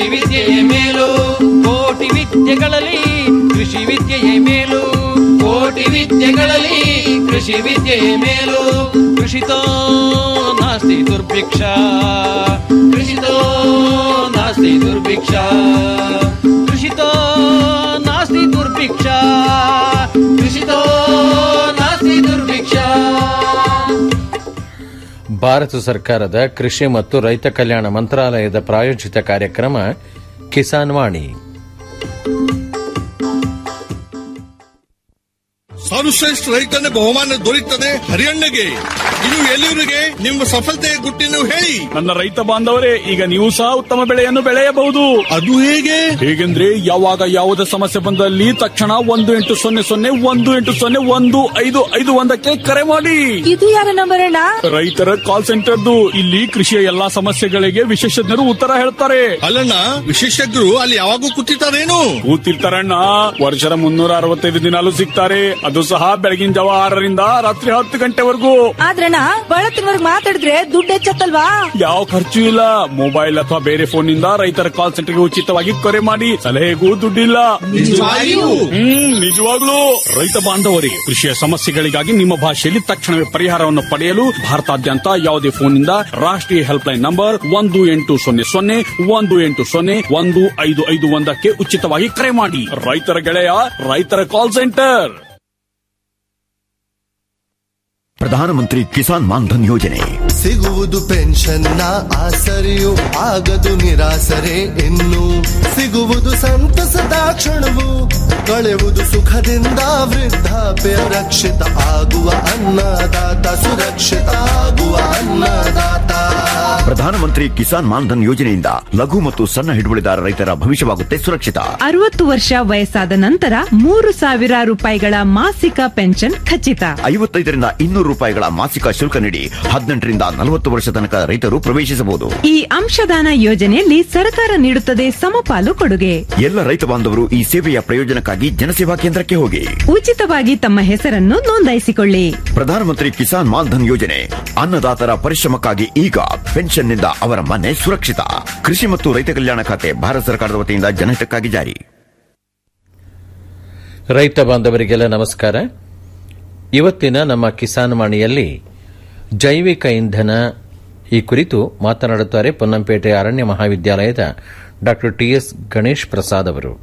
ಕೃಷಿ ವಿದ್ಯೆಯೇ ಮೇಲು ಕೋಟಿ ವಿದ್ಯೆಗಳಲ್ಲಿ ಕೃಷಿ ವಿದ್ಯೆಯೇ ಮೇಲು ಕೋಟಿ ವಿದ್ಯೆಗಳಲ್ಲಿ ಕೃಷಿ ವಿದ್ಯೆಯೇ ಮೇಲು ಕೃಷಿತೋ ನಾಸ್ತಿ ದುರ್ಭಿಕ್ಷ ಕೃಷಿತೋ ನಾಸ್ತಿ ದುರ್ಭಿಕ್ಷ ಕೃಷಿತೋ ನಾಸ್ತಿ ದುರ್ಭಿಕ್ಷ ಕೃಷಿತೋ ನಾಸ್ತಿ ದುರ್ಭಿಕ್ಷ ಭಾರತ ಸರ್ಕಾರದ ಕೃಷಿ ಮತ್ತು ರೈತ ಕಲ್ಯಾಣ ಮಂತ್ರಾಲಯದ ಪ್ರಾಯೋಜಿತ ಕಾರ್ಯಕ್ರಮ ಕಿಸಾನ್ ವಾಣಿ ಸರ್ವಶ್ರೇಷ್ಠ ರೈತನ ಬಹುಮಾನ ದೊರೆಯುತ್ತದೆ ಹರಿಯಣ್ಣಗೆ ಇದು ಎಲ್ಲಿವರಿಗೆ ನಿಮ್ಮ ಸಫಲತೆಯ ಗುಟ್ಟಿನ ಹೇಳಿ ನನ್ನ ರೈತ ಬಾಂಧವರೇ ಈಗ ನೀವು ಸಹ ಉತ್ತಮ ಬೆಳೆಯನ್ನು ಬೆಳೆಯಬಹುದು ಅದು ಹೇಗೆ ಹೇಗೆಂದ್ರೆ ಯಾವಾಗ ಯಾವುದೇ ಸಮಸ್ಯೆ ಬಂದಲ್ಲಿ ತಕ್ಷಣ ಒಂದು ಎಂಟು ಸೊನ್ನೆ ಸೊನ್ನೆ ಒಂದು ಎಂಟು ಸೊನ್ನೆ ಒಂದು ಐದು ಐದು ಒಂದಕ್ಕೆ ಕರೆ ಮಾಡಿ ಇದು ಯಾರ ನಂಬರ್ ಅಣ್ಣ ರೈತರ ಕಾಲ್ ಸೆಂಟರ್ದು ಇಲ್ಲಿ ಕೃಷಿಯ ಎಲ್ಲಾ ಸಮಸ್ಯೆಗಳಿಗೆ ವಿಶೇಷಜ್ಞರು ಉತ್ತರ ಹೇಳ್ತಾರೆ ಅಲ್ಲಣ್ಣ ವಿಶೇಷಜ್ಞರು ಅಲ್ಲಿ ಯಾವಾಗೂ ಕೂತಿರ್ತಾರೇನು ಕೂತಿರ್ತಾರಣ್ಣ ವರ್ಷದ ಮುನ್ನೂರ ಅರವತ್ತೈದು ದಿನಾಲು ಸಿಗ್ತಾರೆ ಅದು ಸಹ ಬೆಳಗಿನ ಜಾವ ಆರರಿಂದ ರಾತ್ರಿ ಹತ್ತು ಗಂಟೆವರೆಗೂ ಆದ್ರಣ್ಣ ಬಳತ್ತಿನವರ್ಗ್ ಮಾತಾಡಿದ್ರೆ ದುಡ್ಡು ಹೆಚ್ಚತ್ತಲ್ವಾ ಯಾವ ಖರ್ಚು ಇಲ್ಲ ಮೊಬೈಲ್ ಅಥವಾ ಬೇರೆ ಫೋನ್ ನಿಂದ ರೈತರ ಕಾಲ್ ಸೆಂಟರ್ಗೆ ಉಚಿತವಾಗಿ ಕರೆ ಮಾಡಿ ಸಲಹೆಗೂ ದುಡ್ಡಿಲ್ಲ ನಿಜವಾಗಿಯೂ? ಹ್ಮ್ ನಿಜವಾಗ್ಲೂ ರೈತ ಬಾಂಧವರಿಗೆ ಕೃಷಿಯ ಸಮಸ್ಯೆಗಳಿಗಾಗಿ ನಿಮ್ಮ ಭಾಷೆಯಲ್ಲಿ ತಕ್ಷಣವೇ ಪರಿಹಾರವನ್ನು ಪಡೆಯಲು ಭಾರತಾದ್ಯಂತ ಯಾವುದೇ ಫೋನ್ನಿಂದ ರಾಷ್ಟ್ರೀಯ ಹೆಲ್ಪ್ ಲೈನ್ ನಂಬರ್ ಒಂದು ಎಂಟು ಸೊನ್ನೆ ಸೊನ್ನೆ ಒಂದು ಎಂಟು ಸೊನ್ನೆ ಒಂದು ಐದು ಐದು ಒಂದಕ್ಕೆ ಉಚಿತವಾಗಿ ಕರೆ ಮಾಡಿ ರೈತರ ಗೆಳೆಯ ರೈತರ ಕಾಲ್ ಸೆಂಟರ್ ಪ್ರಧಾನಮಂತ್ರಿ ಕಿಸಾನ್ ಮಾನ್ಧನ್ ಯೋಜನೆ ಸಿಗುವುದು ಪೆನ್ಷನ್ನ ಆಸರೆಯು ಆಗದು ನಿರಾಸರೆ ಇನ್ನು ಸಿಗುವುದು ಸಂತಸದ ಕ್ಷಣವು ಕಳೆಯುವುದು ಸುಖದಿಂದ ವೃದ್ಧಾಪ್ಯ ರಕ್ಷಿತ ಆಗುವ ಅನ್ನದಾತ ಸುರಕ್ಷಿತ ಆಗುವ ಅನ್ನದಾತ ಪ್ರಧಾನಮಂತ್ರಿ ಕಿಸಾನ್ ಮಾನ್ಧನ್ ಯೋಜನೆಯಿಂದ ಲಘು ಮತ್ತು ಸಣ್ಣ ಹಿಡುವಳಿದಾರ ರೈತರ ಭವಿಷ್ಯವಾಗುತ್ತೆ ಸುರಕ್ಷಿತ ಅರವತ್ತು ವರ್ಷ ವಯಸ್ಸಾದ ನಂತರ ಮೂರು ಸಾವಿರ ರೂಪಾಯಿಗಳ ಮಾಸಿಕ ಪೆನ್ಷನ್ ಖಚಿತ ಐವತ್ತೈದರಿಂದ ಇನ್ನೂರು ರೂಪಾಯಿಗಳ ಮಾಸಿಕ ಶುಲ್ಕ ನೀಡಿ ಹದಿನೆಂಟರಿಂದ ನಲವತ್ತು ವರ್ಷ ತನಕ ರೈತರು ಪ್ರವೇಶಿಸಬಹುದು ಈ ಅಂಶದಾನ ಯೋಜನೆಯಲ್ಲಿ ಸರ್ಕಾರ ನೀಡುತ್ತದೆ ಸಮಪಾಲು ಕೊಡುಗೆ ಎಲ್ಲ ರೈತ ಬಾಂಧವರು ಈ ಸೇವೆಯ ಪ್ರಯೋಜನಕ್ಕಾಗಿ ಜನಸೇವಾ ಕೇಂದ್ರಕ್ಕೆ ಹೋಗಿ ಉಚಿತವಾಗಿ ತಮ್ಮ ಹೆಸರನ್ನು ನೋಂದಾಯಿಸಿಕೊಳ್ಳಿ ಪ್ರಧಾನಮಂತ್ರಿ ಕಿಸಾನ್ ಮಾನ್ಧನ್ ಯೋಜನೆ ಅನ್ನದಾತರ ಪರಿಶ್ರಮಕ್ಕಾಗಿ ಈಗ ಪೆನ್ಷನ್ನಿಂದ ಅವರ ಮನೆ ಸುರಕ್ಷಿತ ಕೃಷಿ ಮತ್ತು ರೈತ ಕಲ್ಯಾಣ ಖಾತೆ ಭಾರತ ಸರ್ಕಾರದ ವತಿಯಿಂದ ಜನಹಿತಕ್ಕಾಗಿ ಜಾರಿ ರೈತ ಬಾಂಧವರಿಗೆಲ್ಲ ನಮಸ್ಕಾರ ಇವತ್ತಿನ ನಮ್ಮ ಕಿಸಾನ್ ವಾಣಿಯಲ್ಲಿ ಜೈವಿಕ ಇಂಧನ ಈ ಕುರಿತು ಮಾತನಾಡುತ್ತಾರೆ ಪೊನ್ನಂಪೇಟೆ ಅರಣ್ಯ ಮಹಾವಿದ್ಯಾಲಯದ ಡಾ ಟಿಎಸ್ ಗಣೇಶ್ ಪ್ರಸಾದ್ ಅವರು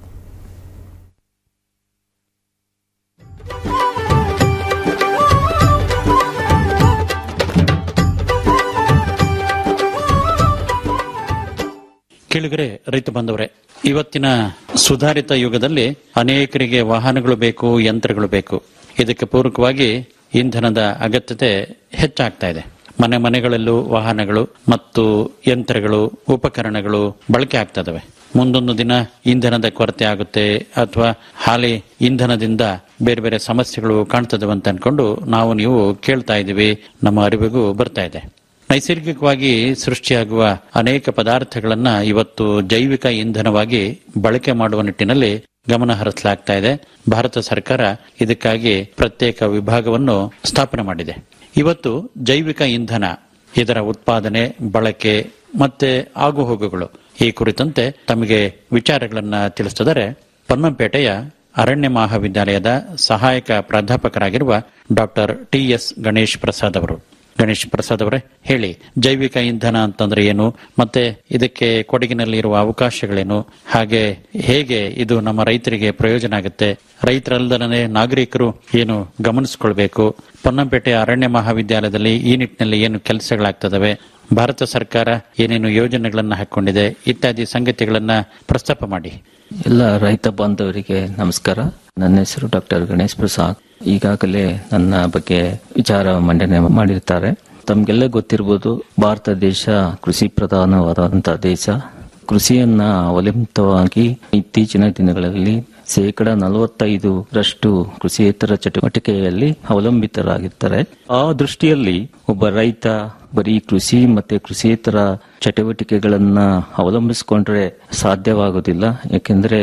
ಕೇಳಿದರೆ ರೈತ ಬಾಂಧವರೇ ಇವತ್ತಿನ ಸುಧಾರಿತ ಯುಗದಲ್ಲಿ ಅನೇಕರಿಗೆ ವಾಹನಗಳು ಬೇಕು ಯಂತ್ರಗಳು ಬೇಕು ಇದಕ್ಕೆ ಪೂರಕವಾಗಿ ಇಂಧನದ ಅಗತ್ಯತೆ ಹೆಚ್ಚಾಗ್ತಾ ಇದೆ ಮನೆ ಮನೆಗಳಲ್ಲೂ ವಾಹನಗಳು ಮತ್ತು ಯಂತ್ರಗಳು ಉಪಕರಣಗಳು ಬಳಕೆ ಆಗ್ತಾ ಇದಾವೆ ಮುಂದೊಂದು ದಿನ ಇಂಧನದ ಕೊರತೆ ಆಗುತ್ತೆ ಅಥವಾ ಹಾಲಿ ಇಂಧನದಿಂದ ಬೇರೆ ಬೇರೆ ಸಮಸ್ಯೆಗಳು ಕಾಣ್ತದವೆ ಅಂತ ಅನ್ಕೊಂಡು ನಾವು ನೀವು ಕೇಳ್ತಾ ಇದ್ದೀವಿ ನಮ್ಮ ಅರಿವಿಗೂ ಬರ್ತಾ ಇದೆ ನೈಸರ್ಗಿಕವಾಗಿ ಸೃಷ್ಟಿಯಾಗುವ ಅನೇಕ ಪದಾರ್ಥಗಳನ್ನ ಇವತ್ತು ಜೈವಿಕ ಇಂಧನವಾಗಿ ಬಳಕೆ ಮಾಡುವ ನಿಟ್ಟಿನಲ್ಲಿ ಗಮನ ಹರಿಸಲಾಗ್ತಾ ಇದೆ ಭಾರತ ಸರ್ಕಾರ ಇದಕ್ಕಾಗಿ ಪ್ರತ್ಯೇಕ ವಿಭಾಗವನ್ನು ಸ್ಥಾಪನೆ ಮಾಡಿದೆ ಇವತ್ತು ಜೈವಿಕ ಇಂಧನ ಇದರ ಉತ್ಪಾದನೆ ಬಳಕೆ ಮತ್ತೆ ಆಗುಹೋಗುಗಳು ಈ ಕುರಿತಂತೆ ತಮಗೆ ವಿಚಾರಗಳನ್ನ ತಿಳಿಸಿದರೆ ಪೊನ್ನಂಪೇಟೆಯ ಅರಣ್ಯ ಮಹಾವಿದ್ಯಾಲಯದ ಸಹಾಯಕ ಪ್ರಾಧ್ಯಾಪಕರಾಗಿರುವ doctor T S Ganesh Prasad ಅವರು ಗಣೇಶ್ ಪ್ರಸಾದ್ ಅವರೇ ಹೇಳಿ ಜೈವಿಕ ಇಂಧನ ಅಂತಂದ್ರೆ ಏನು ಮತ್ತೆ ಇದಕ್ಕೆ ಕೊಡಗಿನಲ್ಲಿ ಇರುವ ಅವಕಾಶಗಳೇನು ಹಾಗೆ ಹೇಗೆ ಇದು ನಮ್ಮ ರೈತರಿಗೆ ಪ್ರಯೋಜನ ಆಗುತ್ತೆ ರೈತರಲ್ಲದನೇ ನಾಗರಿಕರು ಏನು ಗಮನಿಸಿಕೊಳ್ಬೇಕು ಪೊನ್ನಂಪೇಟೆ ಅರಣ್ಯ ಮಹಾವಿದ್ಯಾಲಯದಲ್ಲಿ ಈ ನಿಟ್ಟಿನಲ್ಲಿ ಏನು ಕೆಲಸಗಳಾಗ್ತದವೆ ಭಾರತ ಸರ್ಕಾರ ಏನೇನು ಯೋಜನೆಗಳನ್ನ ಹಾಕೊಂಡಿದೆ ಇತ್ಯಾದಿ ಸಂಗತಿಗಳನ್ನ ಪ್ರಸ್ತಾಪ ಮಾಡಿ ಎಲ್ಲ ರೈತ ಬಾಂಧವರಿಗೆ ನಮಸ್ಕಾರ ನನ್ನ ಹೆಸರು ಡಾಕ್ಟರ್ ಗಣೇಶ್ ಪ್ರಸಾದ್ ಈಗಾಗಲೇ ನನ್ನ ಬಗ್ಗೆ ವಿಚಾರ ಮಂಡನೆ ಮಾಡಿರ್ತಾರೆ ತಮ್ಗೆಲ್ಲ ಗೊತ್ತಿರ್ಬೋದು ಭಾರತ ದೇಶ ಕೃಷಿ ಪ್ರಧಾನವಾದಂತಹ ದೇಶ ಕೃಷಿಯನ್ನ ಅವಲಂಬಿತವಾಗಿ ಇತ್ತೀಚಿನ ದಿನಗಳಲ್ಲಿ ಶೇಕಡ ನಲವತ್ತೈದು ರಷ್ಟು ಕೃಷಿಯೇತರ ಚಟುವಟಿಕೆಯಲ್ಲಿ ಅವಲಂಬಿತರಾಗಿರ್ತಾರೆ ಆ ದೃಷ್ಟಿಯಲ್ಲಿ ಒಬ್ಬ ರೈತ ಬರೀ ಕೃಷಿ ಮತ್ತೆ ಕೃಷಿಯೇತರ ಚಟುವಟಿಕೆಗಳನ್ನ ಅವಲಂಬಿಸಿಕೊಂಡ್ರೆ ಸಾಧ್ಯವಾಗುವುದಿಲ್ಲ ಯಾಕೆಂದ್ರೆ ಇತ್ತೀಚಿನ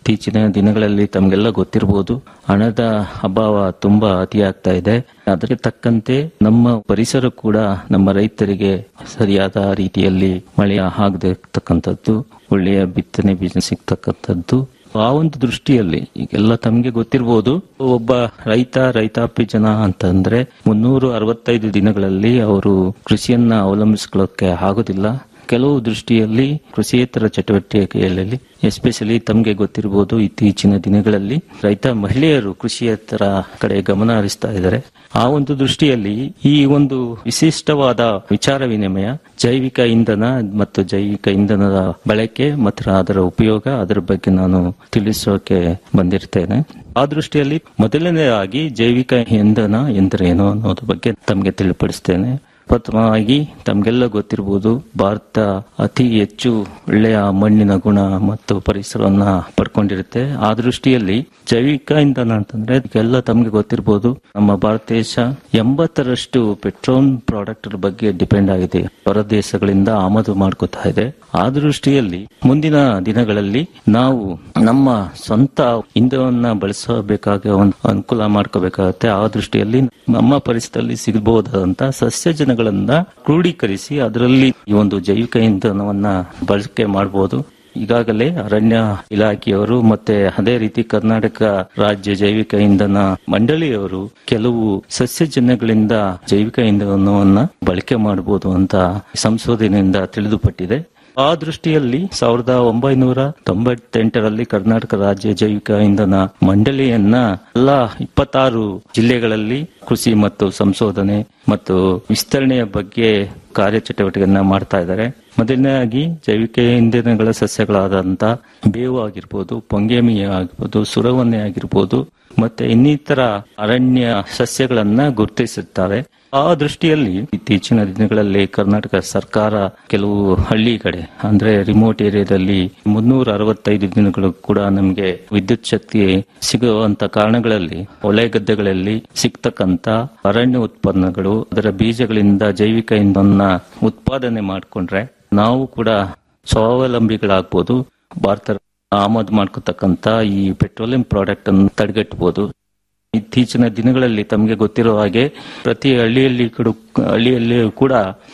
ಇತ್ತೀಚಿನ ದಿನಗಳಲ್ಲಿ ತಮಗೆಲ್ಲ ಗೊತ್ತಿರಬಹುದು ಹಣದ ಅಭಾವ ತುಂಬಾ ಅತಿಯಾಗ್ತಾ ಇದೆ ಅದಕ್ಕೆ ತಕ್ಕಂತೆ ನಮ್ಮ ಪರಿಸರ ಕೂಡ ನಮ್ಮ ರೈತರಿಗೆ ಸರಿಯಾದ ರೀತಿಯಲ್ಲಿ ಮಳೆ ಆಗದೆ ಇರ್ತಕ್ಕಂಥದ್ದು ಒಳ್ಳೆಯ ಬಿತ್ತನೆ ಬೀಜ ಸಿಗ್ತಕ್ಕಂಥದ್ದು ಆ ಒಂದು ದೃಷ್ಟಿಯಲ್ಲಿ ಈಗೆಲ್ಲ ತಮಗೆ ಗೊತ್ತಿರಬಹುದು ಒಬ್ಬ ರೈತ ರೈತಾಪಿ ಜನ ಅಂತಂದ್ರೆ ಮುನ್ನೂರು ಅರವತ್ತೈದು ದಿನಗಳಲ್ಲಿ ಅವರು ಕೃಷಿಯನ್ನ ಅವಲಂಬಿಸಿಕೊಳ್ಳಕ್ಕೆ ಆಗೋದಿಲ್ಲ ಕೆಲವು ದೃಷ್ಟಿಯಲ್ಲಿ ಕೃಷಿಯೇತರ ಚಟುವಟಿಕೆಗಳಲ್ಲಿ ಎಸ್ಪೆಷಲಿ ತಮಗೆ ಗೊತ್ತಿರಬಹುದು ಇತ್ತೀಚಿನ ದಿನಗಳಲ್ಲಿ ರೈತ ಮಹಿಳೆಯರು ಕೃಷಿಯೇತರ ಕಡೆ ಗಮನ ಹರಿಸ್ತಾ ಇದ್ದಾರೆ ಆ ಒಂದು ದೃಷ್ಟಿಯಲ್ಲಿ ಈ ಒಂದು ವಿಶಿಷ್ಟವಾದ ವಿಚಾರ ವಿನಿಮಯ ಜೈವಿಕ ಇಂಧನ ಮತ್ತು ಜೈವಿಕ ಇಂಧನದ ಬಳಕೆ ಮತ್ತು ಅದರ ಉಪಯೋಗ ಅದರ ಬಗ್ಗೆ ನಾನು ತಿಳಿಸೋಕೆ ಬಂದಿರ್ತೇನೆ ಆ ದೃಷ್ಟಿಯಲ್ಲಿ ಮೊದಲನೇದಾಗಿ ಜೈವಿಕ ಇಂಧನ ಎಂದರೇನು ಅನ್ನೋದ್ರ ಬಗ್ಗೆ ತಮಗೆ ತಿಳಿಪಡಿಸ್ತೇನೆ ಪ್ರಥಮವಾಗಿ ತಮಗೆಲ್ಲ ಗೊತ್ತಿರಬಹುದು ಭಾರತ ಅತಿ ಹೆಚ್ಚು ಒಳ್ಳೆಯ ಮಣ್ಣಿನ ಗುಣ ಮತ್ತು ಪರಿಸರವನ್ನ ಪಡ್ಕೊಂಡಿರುತ್ತೆ ಆ ದೃಷ್ಟಿಯಲ್ಲಿ ಜೈವಿಕ ಇಂಧನ ಅಂತಂದ್ರೆ ಎಲ್ಲ ತಮಗೆ ಗೊತ್ತಿರಬಹುದು ನಮ್ಮ ಭಾರತ ದೇಶ ಎಂಬತ್ತರಷ್ಟು ಪೆಟ್ರೋಲ್ ಪ್ರಾಡಕ್ಟ್ ಬಗ್ಗೆ ಡಿಪೆಂಡ್ ಆಗಿದೆ ಹೊರ ದೇಶಗಳಿಂದ ಆಮದು ಮಾಡ್ಕೋತಾ ಇದೆ ಆ ದೃಷ್ಟಿಯಲ್ಲಿ ಮುಂದಿನ ದಿನಗಳಲ್ಲಿ ನಾವು ನಮ್ಮ ಸ್ವಂತ ಇಂಧನವನ್ನ ಬಳಸಬೇಕಾಗ ಒಂದು ಅನುಕೂಲ ಮಾಡ್ಕೋಬೇಕಾಗತ್ತೆ ಆ ದೃಷ್ಟಿಯಲ್ಲಿ ನಮ್ಮ ಪರಿಸರದಲ್ಲಿ ಸಿಗಬಹುದಾದಂತ ಸಸ್ಯಜನಗಳನ್ನ ಕ್ರೋಢೀಕರಿಸಿ ಅದರಲ್ಲಿ ಈ ಒಂದು ಜೈವಿಕ ಇಂಧನವನ್ನ ಬಳಕೆ ಮಾಡಬಹುದು ಈಗಾಗಲೇ ಅರಣ್ಯ ಇಲಾಖೆಯವರು ಮತ್ತೆ ಅದೇ ರೀತಿ ಕರ್ನಾಟಕ ರಾಜ್ಯ ಜೈವಿಕ ಇಂಧನ ಮಂಡಳಿಯವರು ಕೆಲವು ಸಸ್ಯಜನ್ಯಗಳಿಂದ ಜೈವಿಕ ಇಂಧನವನ್ನ ಬಳಕೆ ಮಾಡಬಹುದು ಅಂತ ಸಂಶೋಧನೆಯಿಂದ ತಿಳಿದುಪಟ್ಟಿದೆ ಆ ದೃಷ್ಟಿಯಲ್ಲಿ ಸಾವಿರದ ಒಂಬೈನೂರ ತೊಂಬತ್ತೆಂಟರಲ್ಲಿ ಕರ್ನಾಟಕ ರಾಜ್ಯ ಜೈವಿಕ ಇಂಧನ ಮಂಡಳಿಯನ್ನ ಎಲ್ಲ ಇಪ್ಪತ್ತಾರು ಜಿಲ್ಲೆಗಳಲ್ಲಿ ಕೃಷಿ ಮತ್ತು ಸಂಶೋಧನೆ ಮತ್ತು ವಿಸ್ತರಣೆಯ ಬಗ್ಗೆ ಕಾರ್ಯಚಟುವಟಿಕೆಯನ್ನ ಮಾಡ್ತಾ ಇದ್ದಾರೆ ಮೊದಲನೇದಾಗಿ ಜೈವಿಕ ಇಂಧನಗಳ ಸಸ್ಯಗಳಾದಂತ ಬೇವು ಆಗಿರ್ಬೋದು ಪೊಂಗೇಮಿ ಆಗಿರ್ಬೋದು ಸುರವನ್ನೆ ಆಗಿರ್ಬೋದು ಮತ್ತೆ ಇನ್ನಿತರ ಅರಣ್ಯ ಸಸ್ಯಗಳನ್ನ ಗುರುತಿಸುತ್ತಾರೆ ಆ ದೃಷ್ಟಿಯಲ್ಲಿ ಇತ್ತೀಚಿನ ದಿನಗಳಲ್ಲಿ ಕರ್ನಾಟಕ ಸರ್ಕಾರ ಕೆಲವು ಹಳ್ಳಿ ಕಡೆ ಅಂದ್ರೆ ರಿಮೋಟ್ ಏರಿಯಾದಲ್ಲಿ ಮುನ್ನೂರ ಅರವತ್ತೈದು ದಿನಗಳು ಕೂಡ ನಮಗೆ ವಿದ್ಯುತ್ ಶಕ್ತಿ ಸಿಗುವಂತ ಕಾರಣಗಳಲ್ಲಿ ಹೊಳೆ ಗದ್ದೆಗಳಲ್ಲಿ ಸಿಗ್ತಕ್ಕಂತ ಅರಣ್ಯ ಉತ್ಪನ್ನಗಳು ಅದರ ಬೀಜಗಳಿಂದ ಜೈವಿಕ ಇಂಧನ ಉತ್ಪಾದನೆ ಮಾಡಿಕೊಂಡ್ರೆ ನಾವು ಕೂಡ ಸ್ವಾವಲಂಬಿಗಳಾಗ್ಬೋದು ಭಾರತ ಆಮದು ಮಾಡ್ಕೋತಕ್ಕಂತ ಈ ಪೆಟ್ರೋಲಿಯಂ ಪ್ರಾಡಕ್ಟ್ ಅನ್ನು ತಡೆಗಟ್ಟಬಹುದು ಇತ್ತೀಚಿನ ದಿನಗಳಲ್ಲಿ ತಮಗೆ ಗೊತ್ತಿರೋ ಹಾಗೆ ಪ್ರತಿ ಹಳ್ಳಿಯಲ್ಲಿ ಕೂಡ ಹಳ್ಳಿಯಲ್ಲಿ ಕೂಡ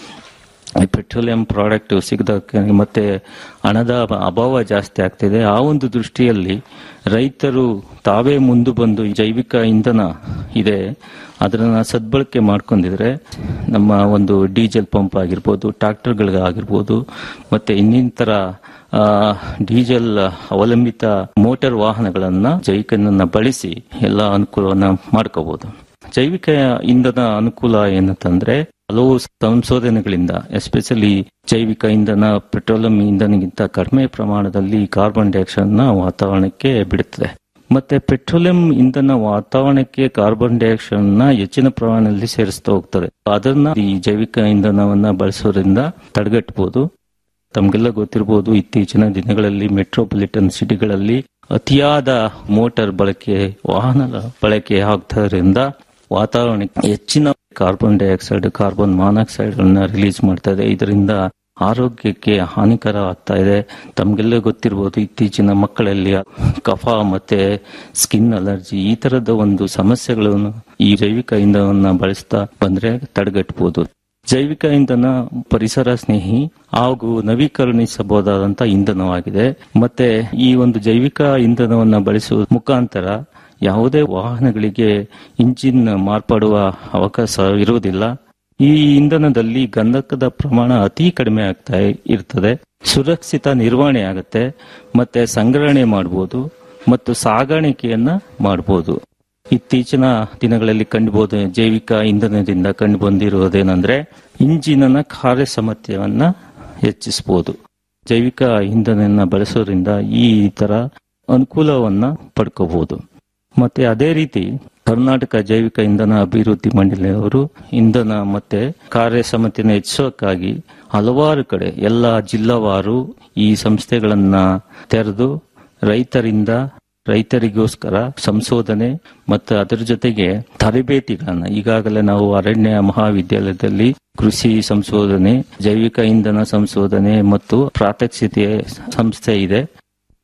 ಈ ಪೆಟ್ರೋಲಿಯಂ ಪ್ರಾಡಕ್ಟ್ ಸಿಗದಕ್ಕೆ ಮತ್ತೆ ಹಣದ ಅಭಾವ ಜಾಸ್ತಿ ಆಗ್ತಿದೆ ಆ ಒಂದು ದೃಷ್ಟಿಯಲ್ಲಿ ರೈತರು ತಾವೇ ಮುಂದೆ ಬಂದು ಈ ಜೈವಿಕ ಇಂಧನ ಇದೆ ಅದನ್ನ ಸದ್ಬಳಕೆ ಮಾಡ್ಕೊಂಡಿದ್ರೆ ನಮ್ಮ ಒಂದು ಡೀಸೆಲ್ ಪಂಪ್ ಆಗಿರ್ಬೋದು ಟ್ರಾಕ್ಟರ್ಗಳಿಗಾಗಿರ್ಬೋದು ಮತ್ತೆ ಇನ್ನಿತರ ಆ, ಡೀಸೆಲ್ ಅವಲಂಬಿತ ಮೋಟಾರ್ ವಾಹನಗಳನ್ನ ಜೈವಿಕ ಇಂಧನ ಬಳಸಿ ಎಲ್ಲ ಅನುಕೂಲವನ್ನ ಮಾಡ್ಕೋಬಹುದು ಜೈವಿಕ ಇಂಧನ ಅನುಕೂಲ ಏನಂತಂದ್ರೆ ಹಲವು ಸಂಶೋಧನೆಗಳಿಂದ ಎಸ್ಪೆಷಲಿ ಜೈವಿಕ ಇಂಧನ ಪೆಟ್ರೋಲಿಯಂ ಇಂಧನಗಿಂತ ಕಡಿಮೆ ಪ್ರಮಾಣದಲ್ಲಿ ಕಾರ್ಬನ್ ಡೈಆಕ್ಸೈಡ್ ನ ವಾತಾವರಣಕ್ಕೆ ಬಿಡುತ್ತದೆ ಮತ್ತೆ ಪೆಟ್ರೋಲಿಯಂ ಇಂಧನ ವಾತಾವರಣಕ್ಕೆ ಕಾರ್ಬನ್ ಡೈಆಕ್ಸೈಡ್ ನ ಹೆಚ್ಚಿನ ಪ್ರಮಾಣದಲ್ಲಿ ಸೇರಿಸ್ತಾ ಹೋಗ್ತದೆ ಅದನ್ನ ಈ ಜೈವಿಕ ಇಂಧನವನ್ನ ಬಳಸೋದ್ರಿಂದ ತಡೆಗಟ್ಟಬಹುದು ತಮಗೆಲ್ಲ ಗೊತ್ತಿರಬಹುದು ಇತ್ತೀಚಿನ ದಿನಗಳಲ್ಲಿ ಮೆಟ್ರೋಪಾಲಿಟನ್ ಸಿಟಿಗಳಲ್ಲಿ ಅತಿಯಾದ ಮೋಟಾರ್ ಬಳಕೆ ವಾಹನದ ಬಳಕೆ ಆಗ್ತದ್ರಿಂದ ವಾತಾವರಣಕ್ಕೆ ಹೆಚ್ಚಿನ ಕಾರ್ಬನ್ ಡೈಆಕ್ಸೈಡ್ ಕಾರ್ಬನ್ ಮಾನಾಕ್ಸೈಡ್ ಗಳನ್ನ ರಿಲೀಸ್ ಮಾಡ್ತಾ ಇದೆ ಇದರಿಂದ ಆರೋಗ್ಯಕ್ಕೆ ಹಾನಿಕರ ಆಗ್ತಾ ಇದೆ ತಮಗೆಲ್ಲ ಗೊತ್ತಿರಬಹುದು ಇತ್ತೀಚಿನ ಮಕ್ಕಳಲ್ಲಿ ಕಫ ಮತ್ತೆ ಸ್ಕಿನ್ ಅಲರ್ಜಿ ಈ ತರದ ಒಂದು ಸಮಸ್ಯೆಗಳನ್ನು ಈ ಜೈವಿಕ ಇಂಧನವನ್ನ ಬಳಸ್ತಾ ಬಂದ್ರೆ ತಡೆಗಟ್ಟಬಹುದು ಜೈವಿಕ ಇಂಧನ ಪರಿಸರ ಸ್ನೇಹಿ ಹಾಗೂ ನವೀಕರಣಿಸಬಹುದಾದಂತ ಇಂಧನವಾಗಿದೆ ಮತ್ತೆ ಈ ಒಂದು ಜೈವಿಕ ಇಂಧನವನ್ನ ಬಳಸುವ ಮುಖಾಂತರ ಯಾವುದೇ ವಾಹನಗಳಿಗೆ ಇಂಜಿನ್ ಮಾರ್ಪಡುವ ಅವಕಾಶ ಇರುವುದಿಲ್ಲ ಈ ಇಂಧನದಲ್ಲಿ ಗಂಧಕದ ಪ್ರಮಾಣ ಅತಿ ಕಡಿಮೆ ಆಗ್ತಾ ಇರ್ತದೆ ಸುರಕ್ಷಿತ ನಿರ್ವಹಣೆ ಆಗುತ್ತೆ ಮತ್ತೆ ಸಂಗ್ರಹಣೆ ಮಾಡಬಹುದು ಮತ್ತು ಸಾಗಾಣಿಕೆಯನ್ನ ಮಾಡಬಹುದು ಇತ್ತೀಚಿನ ದಿನಗಳಲ್ಲಿ ಕಂಡುಬಹುದು ಜೈವಿಕ ಇಂಧನದಿಂದ ಕಂಡು ಬಂದಿರುವುದೇನೆಂದ್ರೆ ಇಂಜಿನ್ನ ಕಾರ್ಯಸಾಮರ್ಥ್ಯವನ್ನ ಹೆಚ್ಚಿಸಬಹುದು ಜೈವಿಕ ಇಂಧನ ಬಳಸೋದ್ರಿಂದ ಈ ತರ ಅನುಕೂಲವನ್ನ ಪಡ್ಕೋಬಹುದು ಮತ್ತೆ ಅದೇ ರೀತಿ ಕರ್ನಾಟಕ ಜೈವಿಕ ಇಂಧನ ಅಭಿವೃದ್ಧಿ ಮಂಡಳಿಯವರು ಇಂಧನ ಮತ್ತೆ ಕಾರ್ಯಕ್ಷಮತೆಯನ್ನು ಹೆಚ್ಚಿಸೋಕ್ಕಾಗಿ ಹಲವಾರು ಕಡೆ ಎಲ್ಲ ಜಿಲ್ಲಾವಾರು ಈ ಸಂಸ್ಥೆಗಳನ್ನ ತೆರೆದು ರೈತರಿಂದ ರೈತರಿಗೋಸ್ಕರ ಸಂಶೋಧನೆ ಮತ್ತು ಅದರ ಜೊತೆಗೆ ತರಬೇತಿಗಳನ್ನ ಈಗಾಗಲೇ ನಾವು ಅರಣ್ಯ ಮಹಾವಿದ್ಯಾಲಯದಲ್ಲಿ ಕೃಷಿ ಸಂಶೋಧನೆ ಜೈವಿಕ ಇಂಧನ ಸಂಶೋಧನೆ ಮತ್ತು ಪ್ರಾತ್ಯಕ್ಷಿತೆ ಸಂಸ್ಥೆ ಇದೆ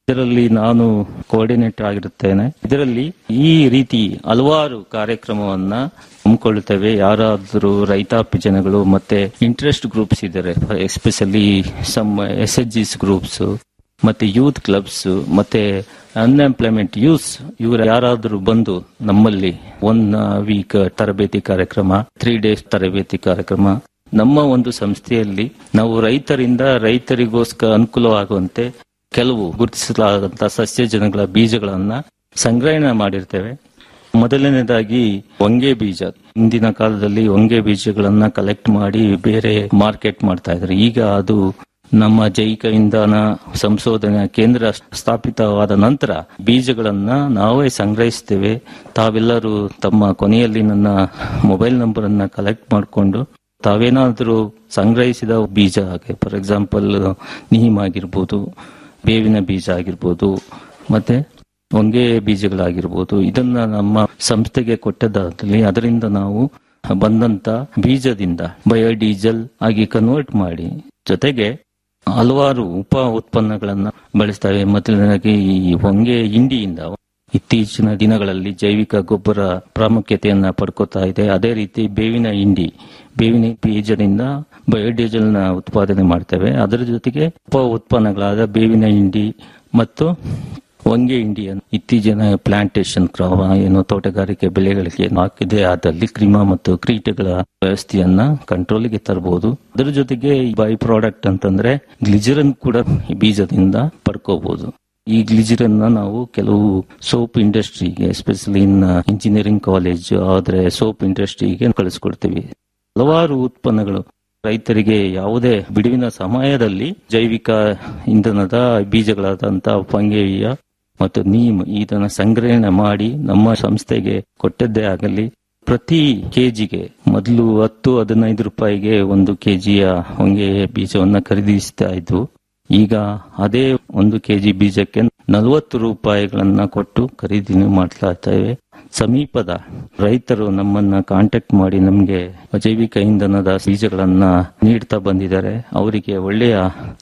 ಇದರಲ್ಲಿ ನಾನು ಕೋಆರ್ಡಿನೇಟರ್ ಆಗಿರುತ್ತೇನೆ ಇದರಲ್ಲಿ ಈ ರೀತಿ ಹಲವಾರು ಕಾರ್ಯಕ್ರಮವನ್ನ ಹಮ್ಮಿಕೊಳ್ಳುತ್ತೇವೆ ಯಾರಾದರೂ ರೈತಾಪಿ ಜನಗಳು ಮತ್ತೆ ಇಂಟ್ರೆಸ್ಟ್ ಗ್ರೂಪ್ಸ್ ಇದ್ದಾರೆ especially some S H Gs groups ಮತ್ತೆ ಯೂತ್ ಕ್ಲಬ್ಸ್ ಮತ್ತೆ ಅನ್ಎಂಪ್ಲಾಯ್ಮೆಂಟ್ ಯೂಸ್ ಇವರು ಯಾರಾದರೂ ಬಂದು ನಮ್ಮಲ್ಲಿ ಒನ್ ವೀಕ್ ತರಬೇತಿ ಕಾರ್ಯಕ್ರಮ ತ್ರೀ ಡೇಸ್ ತರಬೇತಿ ಕಾರ್ಯಕ್ರಮ ನಮ್ಮ ಒಂದು ಸಂಸ್ಥೆಯಲ್ಲಿ ನಾವು ರೈತರಿಂದ ರೈತರಿಗೋಸ್ಕರ ಅನುಕೂಲವಾಗುವಂತೆ ಕೆಲವು ಗುರುತಿಸಲಾದಂತಹ ಸಸ್ಯಜನಗಳ ಬೀಜಗಳನ್ನ ಸಂಗ್ರಹಣೆ ಮಾಡಿರ್ತೇವೆ ಮೊದಲನೇದಾಗಿ ಹೊಂಗೆ ಬೀಜ ಹಿಂದಿನ ಕಾಲದಲ್ಲಿ ಹೊಂಗೆ ಬೀಜಗಳನ್ನ ಕಲೆಕ್ಟ್ ಮಾಡಿ ಬೇರೆ ಮಾರ್ಕೆಟ್ ಮಾಡ್ತಾ ಇದ್ರು ಈಗ ಅದು ನಮ್ಮ ಜೈವಿಕ ಇಂಧನ ಸಂಶೋಧನಾ ಕೇಂದ್ರ ಸ್ಥಾಪಿತವಾದ ನಂತರ ಬೀಜಗಳನ್ನ ನಾವೇ ಸಂಗ್ರಹಿಸ್ತೇವೆ ತಾವೆಲ್ಲರೂ ತಮ್ಮ ಕೊನೆಯಲ್ಲಿ ನನ್ನ ಮೊಬೈಲ್ ನಂಬರ್ ಅನ್ನ ಕಲೆಕ್ಟ್ ಮಾಡಿಕೊಂಡು ತಾವೇನಾದರೂ ಸಂಗ್ರಹಿಸಿದ ಬೀಜ ಹಾಗೆ ಫಾರ್ ಎಕ್ಸಾಂಪಲ್ ನೀಮ್ ಆಗಿರ್ಬೋದು ಬೇವಿನ ಬೀಜ ಆಗಿರ್ಬೋದು ಮತ್ತೆ ಹೊಂಗೆ ಬೀಜಗಳಾಗಿರ್ಬೋದು ಇದನ್ನ ನಮ್ಮ ಸಂಸ್ಥೆಗೆ ಕೊಟ್ಟದಾದಲ್ಲಿ ಅದರಿಂದ ನಾವು ಬಂದಂತ ಬೀಜದಿಂದ ಬಯೋಡೀಸೆಲ್ ಆಗಿ ಕನ್ವರ್ಟ್ ಮಾಡಿ ಜೊತೆಗೆ ಹಲವಾರು ಉಪ ಉತ್ಪನ್ನಗಳನ್ನ ಬಳಸ್ತೇವೆ ಮೊದಲನೇದಾಗಿ ಈ ಹೊಂಗೆ ಹಿಂಡಿಯಿಂದ ಇತ್ತೀಚಿನ ದಿನಗಳಲ್ಲಿ ಜೈವಿಕ ಗೊಬ್ಬರ ಪ್ರಾಮುಖ್ಯತೆಯನ್ನ ಪಡ್ಕೋತಾ ಇದೆ ಅದೇ ರೀತಿ ಬೇವಿನ ಹಿಂಡಿ ಬೇವಿನ ಬೀಜದಿಂದ ಬಯೋಡೀಸೆಲ್ ನ ಉತ್ಪಾದನೆ ಮಾಡ್ತೇವೆ ಅದರ ಜೊತೆಗೆ ಉಪ ಉತ್ಪನ್ನಗಳಾದ ಬೇವಿನ ಹಿಂಡಿ ಮತ್ತು ಹೊಂಗೆ ಹಿಂಡಿಯನ್ನು ಇತ್ತೀಚಿನ ಪ್ಲಾಂಟೇಶನ್ ಕ್ರಮ ಏನು ತೋಟಗಾರಿಕೆ ಬೆಳೆಗಳಿಗೆ ಹಾಕಿದೆ ಆದಲ್ಲಿ ಕ್ರಿಮ ಮತ್ತು ಕೀಟಗಳ ವ್ಯವಸ್ಥೆಯನ್ನ ಕಂಟ್ರೋಲ್ಗೆ ತರಬಹುದು ಅದರ ಜೊತೆಗೆ ಬೈ ಪ್ರಾಡಕ್ಟ್ ಅಂತಂದ್ರೆ ಗ್ಲಿಜರನ್ ಕೂಡ ಈ ಬೀಜದಿಂದ ಪಡ್ಕೋಬಹುದು ಈ ಗ್ಲಿಜರನ್ ನಾವು ಕೆಲವು ಸೋಪ್ ಇಂಡಸ್ಟ್ರಿಗೆ ಎಸ್ಪೆಷಲಿ ಇನ್ ಇಂಜಿನಿಯರಿಂಗ್ ಕಾಲೇಜ್ ಆದ್ರೆ ಸೋಪ್ ಇಂಡಸ್ಟ್ರಿಗೆ ಕಳಿಸ್ಕೊಡ್ತೀವಿ ಹಲವಾರು ಉತ್ಪನ್ನಗಳು ರೈತರಿಗೆ ಯಾವುದೇ ಬಿಡುವಿನ ಸಮಯದಲ್ಲಿ ಜೈವಿಕ ಇಂಧನದ ಬೀಜಗಳಾದಂತಹ ಪಂಗೇಯ ಮತ್ತು ನೀಮ್ ಇದನ್ನ ಸಂಗ್ರಹಣೆ ಮಾಡಿ ನಮ್ಮ ಸಂಸ್ಥೆಗೆ ಕೊಟ್ಟದ್ದೇ ಆಗಲಿ ಪ್ರತಿ ಕೆಜಿಗೆ ಮೊದಲು ಹತ್ತು ಹದಿನೈದು ರೂಪಾಯಿಗೆ ಒಂದು ಕೆಜಿಯ ಹೊಂಗೆ ಬೀಜವನ್ನ ಖರೀದಿಸ್ತಾ ಇದ್ವು ಈಗ ಅದೇ ಒಂದು ಕೆಜಿ ಬೀಜಕ್ಕೆ ನಲವತ್ತು ರೂಪಾಯಿಗಳನ್ನ ಕೊಟ್ಟು ಖರೀದಿ ಮಾಡ್ತಾ ಇದ್ದೇವೆ ಸಮೀಪದ ರೈತರು ನಮ್ಮನ್ನ ಕಾಂಟ್ಯಾಕ್ಟ್ ಮಾಡಿ ನಮಗೆ ಜೈವಿಕ ಇಂಧನದ ಬೀಜಗಳನ್ನ ನೀಡ್ತಾ ಬಂದಿದ್ದಾರೆ ಅವರಿಗೆ ಒಳ್ಳೆಯ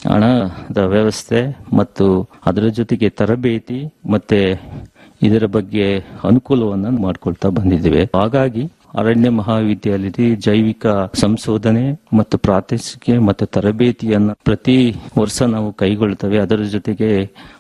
ಹಣದ ವ್ಯವಸ್ಥೆ ಮತ್ತು ಅದರ ಜೊತೆಗೆ ತರಬೇತಿ ಮತ್ತೆ ಇದರ ಬಗ್ಗೆ ಅನುಕೂಲವನ್ನು ಮಾಡಿಕೊಳ್ತಾ ಬಂದಿದ್ದೇವೆ ಹಾಗಾಗಿ ಅರಣ್ಯ ಮಹಾವಿದ್ಯಾಲಯದಲ್ಲಿ ಜೈವಿಕ ಸಂಶೋಧನೆ ಮತ್ತು ಪ್ರಾತ್ಯಕ್ಷಿಕೆ ಮತ್ತು ತರಬೇತಿಯನ್ನ ಪ್ರತಿ ವರ್ಷ ನಾವು ಕೈಗೊಳ್ಳುತ್ತೇವೆ ಅದರ ಜೊತೆಗೆ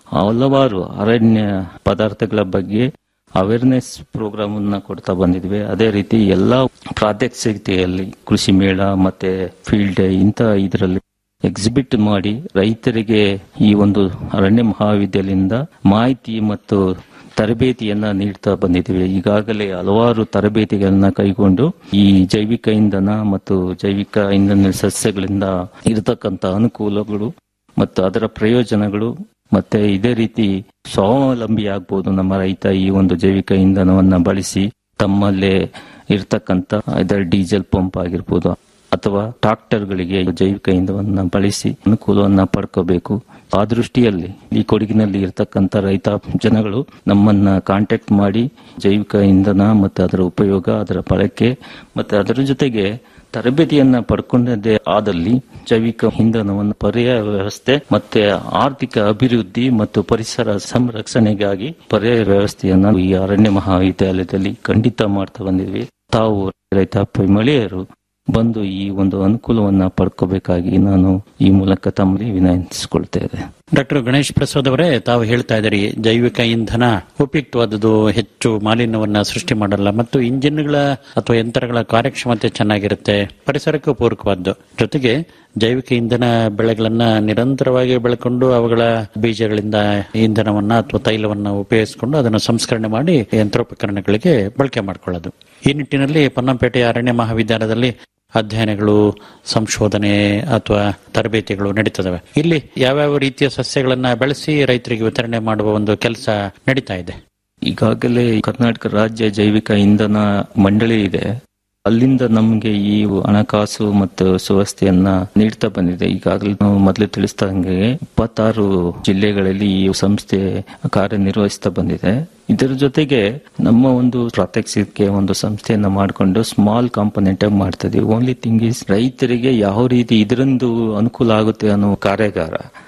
ಹಲವಾರು ಅರಣ್ಯ ಪದಾರ್ಥಗಳ ಬಗ್ಗೆ ಅವೇರ್ನೆಸ್ ಪ್ರೋಗ್ರಾಮ್ ಅನ್ನ ಕೊಡ್ತಾ ಬಂದಿದ್ವಿ ಅದೇ ರೀತಿ ಎಲ್ಲಾ ಪ್ರಾತ್ಯಕ್ಷಿಕೆಯಲ್ಲಿ ಕೃಷಿ ಮೇಳ ಮತ್ತೆ ಫೀಲ್ಡ್ ಡೇ ಇಂತ ಇದರಲ್ಲಿ ಎಕ್ಸಿಬಿಟ್ ಮಾಡಿ ರೈತರಿಗೆ ಈ ಒಂದು ಅರಣ್ಯ ಮಹಾವಿದ್ಯಾಲಯದಿಂದ ಮಾಹಿತಿ ಮತ್ತು ತರಬೇತಿಯನ್ನ ನೀಡ್ತಾ ಬಂದಿದ್ದೀವಿ ಈಗಾಗಲೇ ಹಲವಾರು ತರಬೇತಿಗಳನ್ನ ಕೈಗೊಂಡು ಈ ಜೈವಿಕ ಇಂಧನ ಮತ್ತು ಜೈವಿಕ ಇಂಧನ ಸಸ್ಯಗಳಿಂದ ಇರತಕ್ಕಂತ ಅನುಕೂಲಗಳು ಮತ್ತು ಅದರ ಪ್ರಯೋಜನಗಳು ಮತ್ತೆ ಇದೇ ರೀತಿ ಸ್ವಾವಲಂಬಿ ಆಗ್ಬೋದು ನಮ್ಮ ರೈತ ಈ ಒಂದು ಜೈವಿಕ ಇಂಧನವನ್ನ ಬಳಸಿ ತಮ್ಮಲ್ಲೇ ಇರ್ತಕ್ಕಂತ ಇದರ ಡೀಸೆಲ್ ಪಂಪ್ ಆಗಿರ್ಬೋದು ಅಥವಾ ಟ್ರಾಕ್ಟರ್ಗಳಿಗೆ ಜೈವಿಕ ಇಂಧನವನ್ನ ಬಳಸಿ ಅನುಕೂಲವನ್ನ ಪಡ್ಕೋಬೇಕು ಆ ದೃಷ್ಟಿಯಲ್ಲಿ ಈ ಕೊಡಗಿನಲ್ಲಿ ಇರತಕ್ಕಂತ ರೈತ ಜನಗಳು ನಮ್ಮನ್ನ ಕಾಂಟ್ಯಾಕ್ಟ್ ಮಾಡಿ ಜೈವಿಕ ಇಂಧನ ಮತ್ತು ಅದರ ಉಪಯೋಗ ಅದರ ಬಳಕೆ ಮತ್ತೆ ಅದರ ಜೊತೆಗೆ ತರಬೇತಿಯನ್ನ ಪಡ್ಕೊಂಡದೇ ಆದಲ್ಲಿ ಜೈವಿಕ ಇಂಧನವನ್ನು ಪರ್ಯಾಯ ವ್ಯವಸ್ಥೆ ಮತ್ತೆ ಆರ್ಥಿಕ ಅಭಿವೃದ್ಧಿ ಮತ್ತು ಪರಿಸರ ಸಂರಕ್ಷಣೆಗಾಗಿ ಪರ್ಯಾಯ ವ್ಯವಸ್ಥೆಯನ್ನ ಈ ಅರಣ್ಯ ಮಹಾವಿದ್ಯಾಲಯದಲ್ಲಿ ಖಂಡಿತ ಮಾಡ್ತಾ ಬಂದಿದ್ವಿ ತಾವು ರೈತಾಪಿ ಮಹಿಳೆಯರು ಬಂದು ಈ ಒಂದು ಅನುಕೂಲವನ್ನ ಪಡ್ಕೋಬೇಕಾಗಿ ನಾನು ಈ ಮೂಲಕ ತಮ್ಮಲ್ಲಿ ವಿನಂತಿಸಿಕೊಳ್ತೇನೆ ಡಾಕ್ಟರ್ ಗಣೇಶ್ ಪ್ರಸಾದ್ ಅವರೇ ತಾವು ಹೇಳ್ತಾ ಇದ್ದೀರಿ ಜೈವಿಕ ಇಂಧನ ಉಪಯುಕ್ತವಾದದ್ದು ಹೆಚ್ಚು ಮಾಲಿನ್ಯವನ್ನ ಸೃಷ್ಟಿ ಮಾಡಲ್ಲ ಮತ್ತು ಇಂಜಿನ್ಗಳ ಅಥವಾ ಯಂತ್ರಗಳ ಕಾರ್ಯಕ್ಷಮತೆ ಚೆನ್ನಾಗಿರುತ್ತೆ ಪರಿಸರಕ್ಕೂ ಪೂರಕವಾದ್ದು ಜೊತೆಗೆ ಜೈವಿಕ ಇಂಧನ ಬೆಳೆಗಳನ್ನ ನಿರಂತರವಾಗಿ ಬೆಳ್ಕೊಂಡು ಅವುಗಳ ಬೀಜಗಳಿಂದ ಇಂಧನವನ್ನ ಅಥವಾ ತೈಲವನ್ನ ಉಪಯೋಗಿಸಿಕೊಂಡು ಅದನ್ನು ಸಂಸ್ಕರಣೆ ಮಾಡಿ ಯಂತ್ರೋಪಕರಣಗಳಿಗೆ ಬಳಕೆ ಮಾಡಿಕೊಳ್ಳೋದು ಈ ನಿಟ್ಟಿನಲ್ಲಿ ಪೊನ್ನಂಪೇಟೆಯ ಅರಣ್ಯ ಮಹಾವಿದ್ಯಾಲಯದಲ್ಲಿ ಅಧ್ಯಯನಗಳು ಸಂಶೋಧನೆ ಅಥವಾ ತರಬೇತಿಗಳು ನಡೀತದವೆ ಇಲ್ಲಿ ಯಾವ್ಯಾವ ರೀತಿಯ ಸಸ್ಯಗಳನ್ನ ಬೆಳೆಸಿ ರೈತರಿಗೆ ವಿತರಣೆ ಮಾಡುವ ಒಂದು ಕೆಲಸ ನಡೀತಾ ಇದೆ ಈಗಾಗಲೇ ಕರ್ನಾಟಕ ರಾಜ್ಯ ಜೈವಿಕ ಇಂಧನ ಮಂಡಳಿ ಇದೆ ಅಲ್ಲಿಂದ ನಮಗೆ ಈ ಹಣಕಾಸು ಮತ್ತು ಸುವ್ಯವಸ್ಥೆಯನ್ನ ನೀಡ್ತಾ ಬಂದಿದೆ ಈಗಾಗಲೇ ನಾವು ಮೊದಲು ತಿಳಿಸಿದಂಗೆ ಇಪ್ಪತ್ತಾರು ಜಿಲ್ಲೆಗಳಲ್ಲಿ ಈ ಸಂಸ್ಥೆ ಕಾರ್ಯನಿರ್ವಹಿಸ್ತಾ ಬಂದಿದೆ ಇದರ ಜೊತೆಗೆ ನಮ್ಮ ಒಂದು ಪ್ರಾತ್ಯಕ್ಷಿಕೆ ಒಂದು ಸಂಸ್ಥೆಯನ್ನ ಮಾಡಿಕೊಂಡು ಸ್ಮಾಲ್ ಕಾಂಪೊನೆಂಟ್ ಆಗಿ ಮಾಡ್ತಾ ಇದೀವಿ ಓನ್ಲಿ ಥಿಂಗ್ ಇಸ್ ರೈತರಿಗೆ ಯಾವ ರೀತಿ ಇದರಿಂದ ಅನುಕೂಲ ಆಗುತ್ತೆ ಅನ್ನೋ ಕಾರ್ಯಾಗಾರ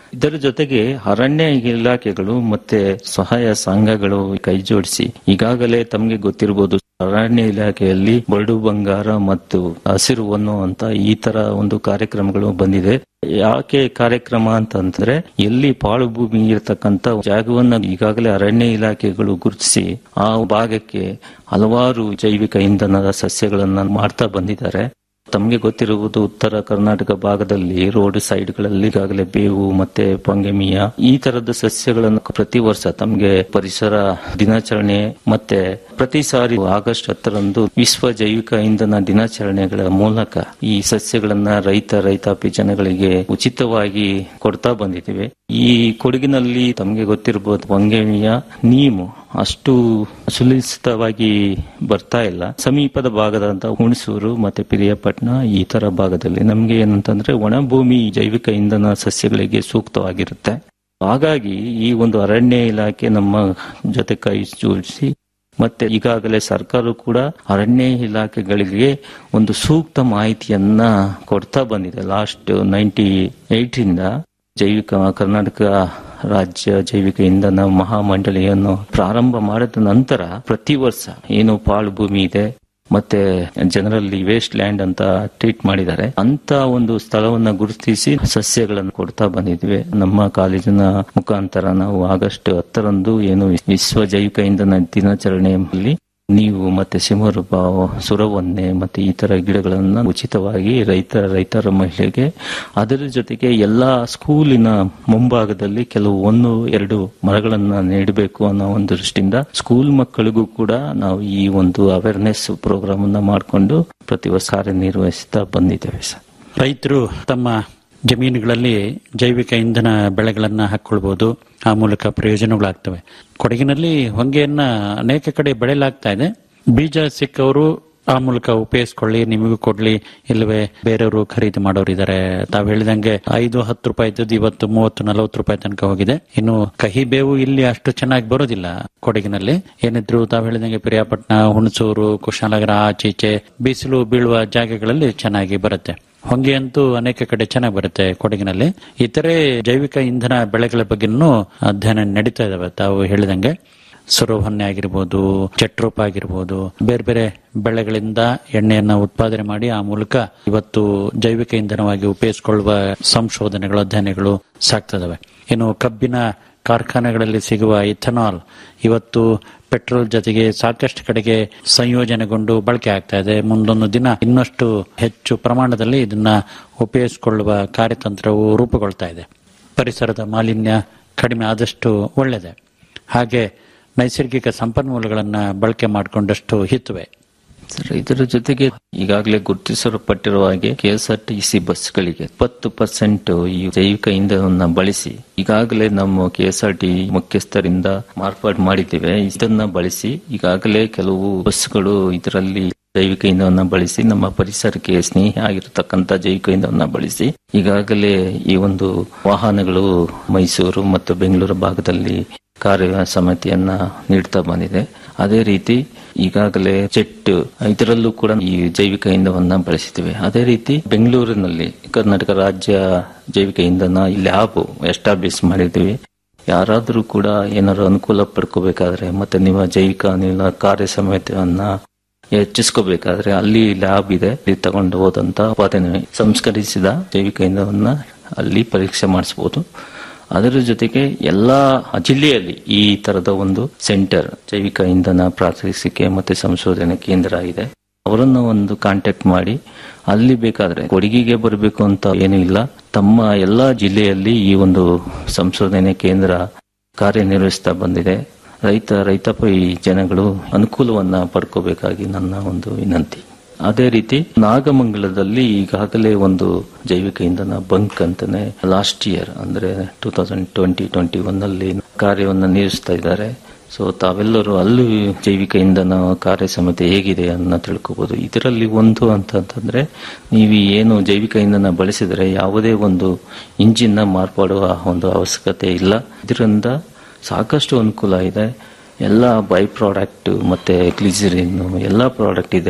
ಇದರ ಜೊತೆಗೆ ಅರಣ್ಯ ಇಲಾಖೆಗಳು ಮತ್ತೆ ಸಹಾಯ ಸಂಘಗಳು ಕೈ ಜೋಡಿಸಿ ಈಗಾಗಲೇ ತಮಗೆ ಗೊತ್ತಿರಬಹುದು ಅರಣ್ಯ ಇಲಾಖೆಯಲ್ಲಿ ಬರಡು ಬಂಗಾರ ಮತ್ತು ಹಸಿರು ಹೊನ್ನು ಅಂತ ಈ ತರ ಒಂದು ಕಾರ್ಯಕ್ರಮಗಳು ಬಂದಿದೆ ಯಾಕೆ ಕಾರ್ಯಕ್ರಮ ಅಂತಂದ್ರೆ ಎಲ್ಲಿ ಪಾಳು ಭೂಮಿ ಇರತಕ್ಕಂತ ಜಾಗವನ್ನ ಈಗಾಗಲೇ ಅರಣ್ಯ ಇಲಾಖೆಗಳು ಗುರುತಿಸಿ ಆ ಭಾಗಕ್ಕೆ ಹಲವಾರು ಜೈವಿಕ ಇಂಧನದ ಸಸ್ಯಗಳನ್ನ ಮಾಡ್ತಾ ಬಂದಿದ್ದಾರೆ ತಮಗೆ ಗೊತ್ತಿರುವುದು ಉತ್ತರ ಕರ್ನಾಟಕ ಭಾಗದಲ್ಲಿ ರೋಡ್ ಸೈಡ್ಗಳಲ್ಲಿ ಈಗಾಗಲೇ ಬೇವು ಮತ್ತೆ ಪೊಂಗೆಮಿಯ ಈ ತರದ ಸಸ್ಯಗಳನ್ನು ಪ್ರತಿ ವರ್ಷ ತಮಗೆ ಪರಿಸರ ದಿನಾಚರಣೆ ಮತ್ತೆ ಪ್ರತಿ ಸಾರಿ ಆಗಸ್ಟ್ ಹತ್ತರಂದು ವಿಶ್ವ ಜೈವಿಕ ಇಂಧನ ದಿನಾಚರಣೆಗಳ ಮೂಲಕ ಈ ಸಸ್ಯಗಳನ್ನ ರೈತ ರೈತಾಪಿ ಜನಗಳಿಗೆ ಉಚಿತವಾಗಿ ಕೊಡ್ತಾ ಬಂದಿದ್ದೇವೆ ಈ ಕೊಡಗಿನಲ್ಲಿ ತಮಗೆ ಗೊತ್ತಿರಬಹುದು ಪೊಂಗೆಮಿಯ ನೀಮು ಅಷ್ಟು ಸುಲಿಸಿತವಾಗಿ ಬರ್ತಾ ಇಲ್ಲ ಸಮೀಪದ ಭಾಗದಂತ ಹುಣಸೂರು ಮತ್ತೆ ಪಿರಿಯಾಪಟ್ಟಣ ಈ ತರ ಭಾಗದಲ್ಲಿ ನಮ್ಗೆ ಏನಂತಂದ್ರೆ ಒಣಭೂಮಿ ಜೈವಿಕ ಇಂಧನ ಸಸ್ಯಗಳಿಗೆ ಸೂಕ್ತವಾಗಿರುತ್ತೆ ಹಾಗಾಗಿ ಈ ಒಂದು ಅರಣ್ಯ ಇಲಾಖೆ ನಮ್ಮ ಜೊತೆ ಕೈ ಜೋಡಿಸಿ ಮತ್ತೆ ಈಗಾಗಲೇ ಸರ್ಕಾರ ಕೂಡ ಅರಣ್ಯ ಇಲಾಖೆಗಳಿಗೆ ಒಂದು ಸೂಕ್ತ ಮಾಹಿತಿಯನ್ನ ಕೊಡ್ತಾ ಬಂದಿದೆ ಲಾಸ್ಟ್ ನೈಂಟಿ ಏಟಿಂದ ಜೈವಿಕ ಕರ್ನಾಟಕ ರಾಜ್ಯ ಜೈವಿಕ ಇಂಧನ ಮಹಾಮಂಡಳಿಯನ್ನು ಪ್ರಾರಂಭ ಮಾಡಿದ ನಂತರ ಪ್ರತಿ ವರ್ಷ ಏನು ಪಾಳು ಭೂಮಿ ಇದೆ ಮತ್ತೆ ಜನರಲ್ಲಿ ವೇಸ್ಟ್ ಲ್ಯಾಂಡ್ ಅಂತ ಟ್ರೀಟ್ ಮಾಡಿದ್ದಾರೆ ಅಂತ ಒಂದು ಸ್ಥಳವನ್ನ ಗುರುತಿಸಿ ಸಸ್ಯಗಳನ್ನು ಕೊಡ್ತಾ ಬಂದಿದ್ವಿ ನಮ್ಮ ಕಾಲೇಜಿನ ಮುಖಾಂತರ ನಾವು ಆಗಸ್ಟ್ ಹತ್ತರಂದು ಏನು ವಿಶ್ವ ಜೈವಿಕ ಇಂಧನ ದಿನಾಚರಣೆಯಲ್ಲಿ ನೀವು ಮತ್ತೆ ಸಿಂಹರೂಪ ಸುರವನ್ನೆ ಮತ್ತೆ ಈ ತರ ಗಿಡಗಳನ್ನ ಉಚಿತವಾಗಿ ರೈತ ರೈತರ ಮಹಿಳೆಗೆ ಅದರ ಜೊತೆಗೆ ಎಲ್ಲಾ ಸ್ಕೂಲಿನ ಮುಂಭಾಗದಲ್ಲಿ ಕೆಲವು ಒಂದು ಎರಡು ಮರಗಳನ್ನ ನೆಡಬೇಕು ಅನ್ನೋ ಒಂದು ದೃಷ್ಟಿಯಿಂದ ಸ್ಕೂಲ್ ಮಕ್ಕಳಿಗೂ ಕೂಡ ನಾವು ಈ ಒಂದು ಅವೇರ್ನೆಸ್ ಪ್ರೋಗ್ರಾಮ್ ಅನ್ನ ಮಾಡಿಕೊಂಡು ಪ್ರತಿ ವರ್ಷ ಕಾರ್ಯನಿರ್ವಹಿಸ್ತಾ ಬಂದಿದ್ದೇವೆ ಸರ್ ರೈತರು ತಮ್ಮ ಜಮೀನುಗಳಲ್ಲಿ ಜೈವಿಕ ಇಂಧನ ಬೆಳೆಗಳನ್ನ ಹಾಕೊಳ್ಬಹುದು ಆ ಮೂಲಕ ಪ್ರಯೋಜನಗಳಾಗ್ತವೆ ಕೊಡಗಿನಲ್ಲಿ ಹೊಂಗೆಯನ್ನ ಅನೇಕ ಕಡೆ ಬೆಳೆಯಲಾಗ್ತಾ ಇದೆ ಬೀಜ ಸಿಕ್ಕವರು ಆ ಮೂಲಕ ಉಪಯೋಗಿಸ್ಕೊಳ್ಳಿ ನಿಮಗೂ ಕೊಡ್ಲಿ ಇಲ್ಲವೇ ಬೇರೆಯವರು ಖರೀದಿ ಮಾಡೋರು ಇದಾರೆ ತಾವ್ ಹೇಳಿದಂಗೆ ಐದು ಹತ್ತು ರೂಪಾಯಿ ಇದ್ದದ್ದು ಇವತ್ತು ಮೂವತ್ತು ನಲವತ್ತು ರೂಪಾಯಿ ತನಕ ಹೋಗಿದೆ ಇನ್ನು ಕಹಿ ಬೇವು ಇಲ್ಲಿ ಅಷ್ಟು ಚೆನ್ನಾಗಿ ಬರೋದಿಲ್ಲ ಕೊಡಗಿನಲ್ಲಿ ಏನಿದ್ರು ತಾವ್ ಹೇಳಿದಂಗೆ ಪ್ರಿಯಾಪಟ್ಟಣ ಹುಣಸೂರು ಕುಶಾಲನಗರ ಆಚೀಚೆ ಬಿಸಿಲು ಬೀಳುವ ಜಾಗಗಳಲ್ಲಿ ಚೆನ್ನಾಗಿ ಬರುತ್ತೆ ಹೊಂಗೆ ಅಂತೂ ಅನೇಕ ಕಡೆ ಚೆನ್ನಾಗಿ ಬರುತ್ತೆ ಕೊಡಗಿನಲ್ಲಿ ಇತರೆ ಜೈವಿಕ ಇಂಧನ ಬೆಳೆಗಳ ಬಗ್ಗೆನೂ ಅಧ್ಯಯನ ನಡೀತಾ ಇದಾವೆ ತಾವು ಹೇಳಿದಂಗೆ ಸುರವನ್ನೆ ಆಗಿರ್ಬೋದು ಚಟ್ರೋಪ ಆಗಿರ್ಬೋದು ಬೇರೆ ಬೇರೆ ಬೆಳೆಗಳಿಂದ ಎಣ್ಣೆಯನ್ನ ಉತ್ಪಾದನೆ ಮಾಡಿ ಆ ಮೂಲಕ ಇವತ್ತು ಜೈವಿಕ ಇಂಧನವಾಗಿ ಉಪಯೋಗಿಸಿಕೊಳ್ಳುವ ಸಂಶೋಧನೆಗಳು ಅಧ್ಯಯನಗಳು ಸಾಕ್ತದವೆ ಇನ್ನು ಕಬ್ಬಿನ ಕಾರ್ಖಾನೆಗಳಲ್ಲಿ ಸಿಗುವ ಇಥನಾಲ್ ಇವತ್ತು ಪೆಟ್ರೋಲ್ ಜೊತೆಗೆ ಸಾಕಷ್ಟು ಕಡೆಗೆ ಸಂಯೋಜನೆಗೊಂಡು ಬಳಕೆ ಆಗ್ತಾ ಇದೆ ಮುಂದೊಂದು ದಿನ ಇನ್ನಷ್ಟು ಹೆಚ್ಚು ಪ್ರಮಾಣದಲ್ಲಿ ಇದನ್ನ ಉಪಯೋಗಿಸಿಕೊಳ್ಳುವ ಕಾರ್ಯತಂತ್ರವು ರೂಪುಗೊಳ್ತಾ ಇದೆ ಪರಿಸರದ ಮಾಲಿನ್ಯ ಕಡಿಮೆ ಆದಷ್ಟು ಒಳ್ಳೆಯದೆ ಹಾಗೆ ನೈಸರ್ಗಿಕ ಸಂಪನ್ಮೂಲಗಳನ್ನ ಬಳಕೆ ಮಾಡಿಕೊಂಡಷ್ಟು ಹಿತುವೆ ಸರ್ ಇದರ ಜೊತೆಗೆ ಈಗಾಗಲೇ ಗುರುತಿಸಲ್ಪಟ್ಟಿರುವ ಹಾಗೆ ಕೆಎಸ್ಆರ್ಟಿಸಿ ಬಸ್ಗಳಿಗೆ ಇಪ್ಪತ್ತು ಪರ್ಸೆಂಟ್ ಈ ಜೈವಿಕ ಇಂಧನವನ್ನ ಬಳಸಿ ಈಗಾಗಲೇ ನಮ್ಮ ಕೆಎಸ್ಆರ್ಟಿ ಮುಖ್ಯಸ್ಥರಿಂದ ಮಾರ್ಪಾಡು ಮಾಡಿದ್ದೇವೆ ಇದನ್ನ ಬಳಸಿ ಈಗಾಗಲೇ ಕೆಲವು ಬಸ್ಗಳು ಇದರಲ್ಲಿ ಜೈವಿಕ ಇಂಧನವನ್ನ ಬಳಸಿ ನಮ್ಮ ಪರಿಸರಕ್ಕೆ ಸ್ನೇಹಿ ಆಗಿರತಕ್ಕಂತ ಜೈವಿಕ ಇಂಧನವನ್ನ ಬಳಸಿ ಈಗಾಗಲೇ ಈ ಒಂದು ವಾಹನಗಳು ಮೈಸೂರು ಮತ್ತು ಬೆಂಗಳೂರು ಭಾಗದಲ್ಲಿ ಕಾರ್ಯ ಸಮಿತಿಯನ್ನ ನೀಡ್ತಾ ಬಂದಿದೆ ಅದೇ ರೀತಿ ಈಗಾಗಲೇ ಚೆಟ್ ಇದರಲ್ಲೂ ಕೂಡ ಈ ಜೈವಿಕ ಇಂಧನವನ್ನ ಬಳಸಿದ್ದೇವೆ ಅದೇ ರೀತಿ ಬೆಂಗಳೂರಿನಲ್ಲಿ ಕರ್ನಾಟಕ ರಾಜ್ಯ ಜೈವಿಕ ಇಂಧನ ಲ್ಯಾಬ್ ಎಸ್ಟಾಬ್ಲಿಷ್ ಮಾಡಿದ್ದೀವಿ ಯಾರಾದರೂ ಕೂಡ ಏನಾದ್ರು ಅನುಕೂಲ ಪಡ್ಕೋಬೇಕಾದ್ರೆ ಮತ್ತೆ ನಿಮ್ಮ ಜೈವಿಕ ಅನಿಲ ಕಾರ್ಯ ಸಮಿತಿಯನ್ನ ಹೆಚ್ಚಿಸ್ಕೋಬೇಕಾದ್ರೆ ಅಲ್ಲಿ ಲ್ಯಾಬ್ ಇದೆ ಅಲ್ಲಿ ತಗೊಂಡು ಹೋದಂತ ಉತ್ಪಾದನೆ ಸಂಸ್ಕರಿಸಿದ ಜೈವಿಕ ಇಂಧನವನ್ನ ಅಲ್ಲಿ ಪರೀಕ್ಷೆ ಮಾಡಿಸಬಹುದು ಅದರ ಜೊತೆಗೆ ಎಲ್ಲಾ ಜಿಲ್ಲೆಯಲ್ಲಿ ಈ ತರದ ಒಂದು ಸೆಂಟರ್ ಜೈವಿಕ ಇಂಧನ ಪ್ರಾತ್ಯಕ್ಷಿಕೆ ಮತ್ತೆ ಸಂಶೋಧನೆ ಕೇಂದ್ರ ಇದೆ ಅವರನ್ನ ಒಂದು ಕಾಂಟ್ಯಾಕ್ಟ್ ಮಾಡಿ ಅಲ್ಲಿ ಬೇಕಾದ್ರೆ ಕೊಡಗಿಗೆ ಬರಬೇಕು ಅಂತ ಏನೂ ಇಲ್ಲ ತಮ್ಮ ಎಲ್ಲಾ ಜಿಲ್ಲೆಯಲ್ಲಿ ಈ ಒಂದು ಸಂಶೋಧನೆ ಕೇಂದ್ರ ಕಾರ್ಯನಿರ್ವಹಿಸ್ತಾ ಬಂದಿದೆ ರೈತ ರೈತಾಪಿ ಜನಗಳು ಅನುಕೂಲವನ್ನ ಪಡ್ಕೋಬೇಕಾಗಿ ನನ್ನ ಒಂದು ವಿನಂತಿ ಅದೇ ರೀತಿ ನಾಗಮಂಗಲದಲ್ಲಿ ಈಗಾಗಲೇ ಒಂದು ಜೈವಿಕ ಇಂಧನ ಬಂಕ್ ಅಂತಾನೆ ಲಾಸ್ಟ್ ಇಯರ್ ಅಂದ್ರೆ two thousand twenty twenty one ಅಲ್ಲಿ ಕಾರ್ಯವನ್ನ ನಿರ್ವಹಿಸ್ತಾ ಇದ್ದಾರೆ ಸೊ ತಾವೆಲ್ಲರೂ ಅಲ್ಲಿ ಜೈವಿಕ ಇಂಧನ ಕಾರ್ಯ ಸಮಿತಿ ಹೇಗಿದೆ ಅನ್ನ ತಿಳ್ಕೋಬಹುದು ಇದರಲ್ಲಿ ಒಂದು ಅಂತಂತಂದ್ರೆ ನೀವು ಏನು ಜೈವಿಕ ಇಂಧನ ಬಳಸಿದರೆ ಯಾವುದೇ ಒಂದು ಇಂಜಿನ್ ಮಾರ್ಪಾಡುವ ಒಂದು ಅವಶ್ಯಕತೆ ಇಲ್ಲ ಇದರಿಂದ ಸಾಕಷ್ಟು ಅನುಕೂಲ ಇದೆ ಎಲ್ಲ ಬೈ ಪ್ರಾಡಕ್ಟ್ ಮತ್ತೆ ಗ್ಲಿಸರಿನ್ ಎಲ್ಲ ಪ್ರಾಡಕ್ಟ್ ಇದೆ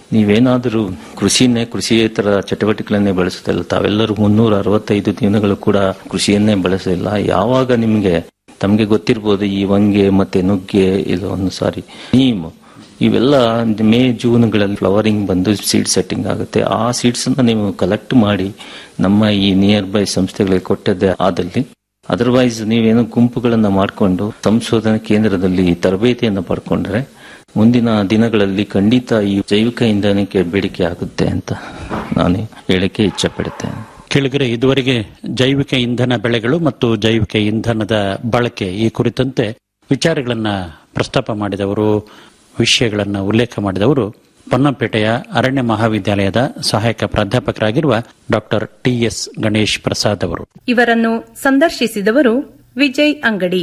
ನೀವೇನಾದರೂ ಕೃಷಿಯನ್ನೇ ಕೃಷಿಯೇತರ ಚಟುವಟಿಕೆಗಳನ್ನೇ ಬೆಳೆಸುತ್ತಿಲ್ಲ ತಾವೆಲ್ಲರೂ ಮುನ್ನೂರ ಅರವತ್ತೈದು ದಿನಗಳು ಕೂಡ ಕೃಷಿಯನ್ನೇ ಬೆಳೆಸಿಲ್ಲ ಯಾವಾಗ ನಿಮಗೆ ತಮಗೆ ಗೊತ್ತಿರ್ಬೋದು ಈ ವಂಗೆ ಮತ್ತೆ ನುಗ್ಗೆ ಇದು ಒಂದು ಸಾರಿ ನೀಮ್ ಇವೆಲ್ಲ ಮೇ ಜೂನ್ಗಳಲ್ಲಿ ಫ್ಲವರಿಂಗ್ ಬಂದು ಸೀಡ್ ಸೆಟ್ಟಿಂಗ್ ಆಗುತ್ತೆ ಆ ಸೀಡ್ಸ್ ಅನ್ನ ನೀವು ಕಲೆಕ್ಟ್ ಮಾಡಿ ನಮ್ಮ ಈ ನಿಯರ್ ಬೈ ಸಂಸ್ಥೆಗಳಿಗೆ ಕೊಟ್ಟದ್ದೇ ಆದಲ್ಲಿ ಅದರ್ವೈಸ್ ನೀವೇನು ಗುಂಪುಗಳನ್ನ ಮಾಡಿಕೊಂಡು ಸಂಶೋಧನಾ ಕೇಂದ್ರದಲ್ಲಿ ತರಬೇತಿಯನ್ನು ಪಡ್ಕೊಂಡ್ರೆ ಮುಂದಿನ ದಿನಗಳಲ್ಲಿ ಖಂಡಿತ ಈ ಜೈವಿಕ ಇಂಧನಕ್ಕೆ ಬೇಡಿಕೆ ಆಗುತ್ತೆ ಅಂತ ನಾನು ಹೇಳಕ್ಕೆ ಇಚ್ಛೆ ಪಡುತ್ತೇನೆ ಕೆಳಗರೆ ಇದುವರೆಗೆ ಜೈವಿಕ ಇಂಧನ ಬೆಳೆಗಳು ಮತ್ತು ಜೈವಿಕ ಇಂಧನದ ಬಳಕೆ ಈ ಕುರಿತಂತೆ ವಿಚಾರಗಳನ್ನ ಪ್ರಸ್ತಾಪ ಮಾಡಿದವರು ವಿಷಯಗಳನ್ನ ಉಲ್ಲೇಖ ಮಾಡಿದವರು ಪೊನ್ನಂಪೇಟೆಯ ಅರಣ್ಯ ಮಹಾವಿದ್ಯಾಲಯದ ಸಹಾಯಕ ಪ್ರಾಧ್ಯಾಪಕರಾಗಿರುವ ಡಾಕ್ಟರ್ ಟಿಎಸ್ ಗಣೇಶ್ ಪ್ರಸಾದ್ ಅವರು ಇವರನ್ನು ಸಂದರ್ಶಿಸಿದವರು ವಿಜಯ್ ಅಂಗಡಿ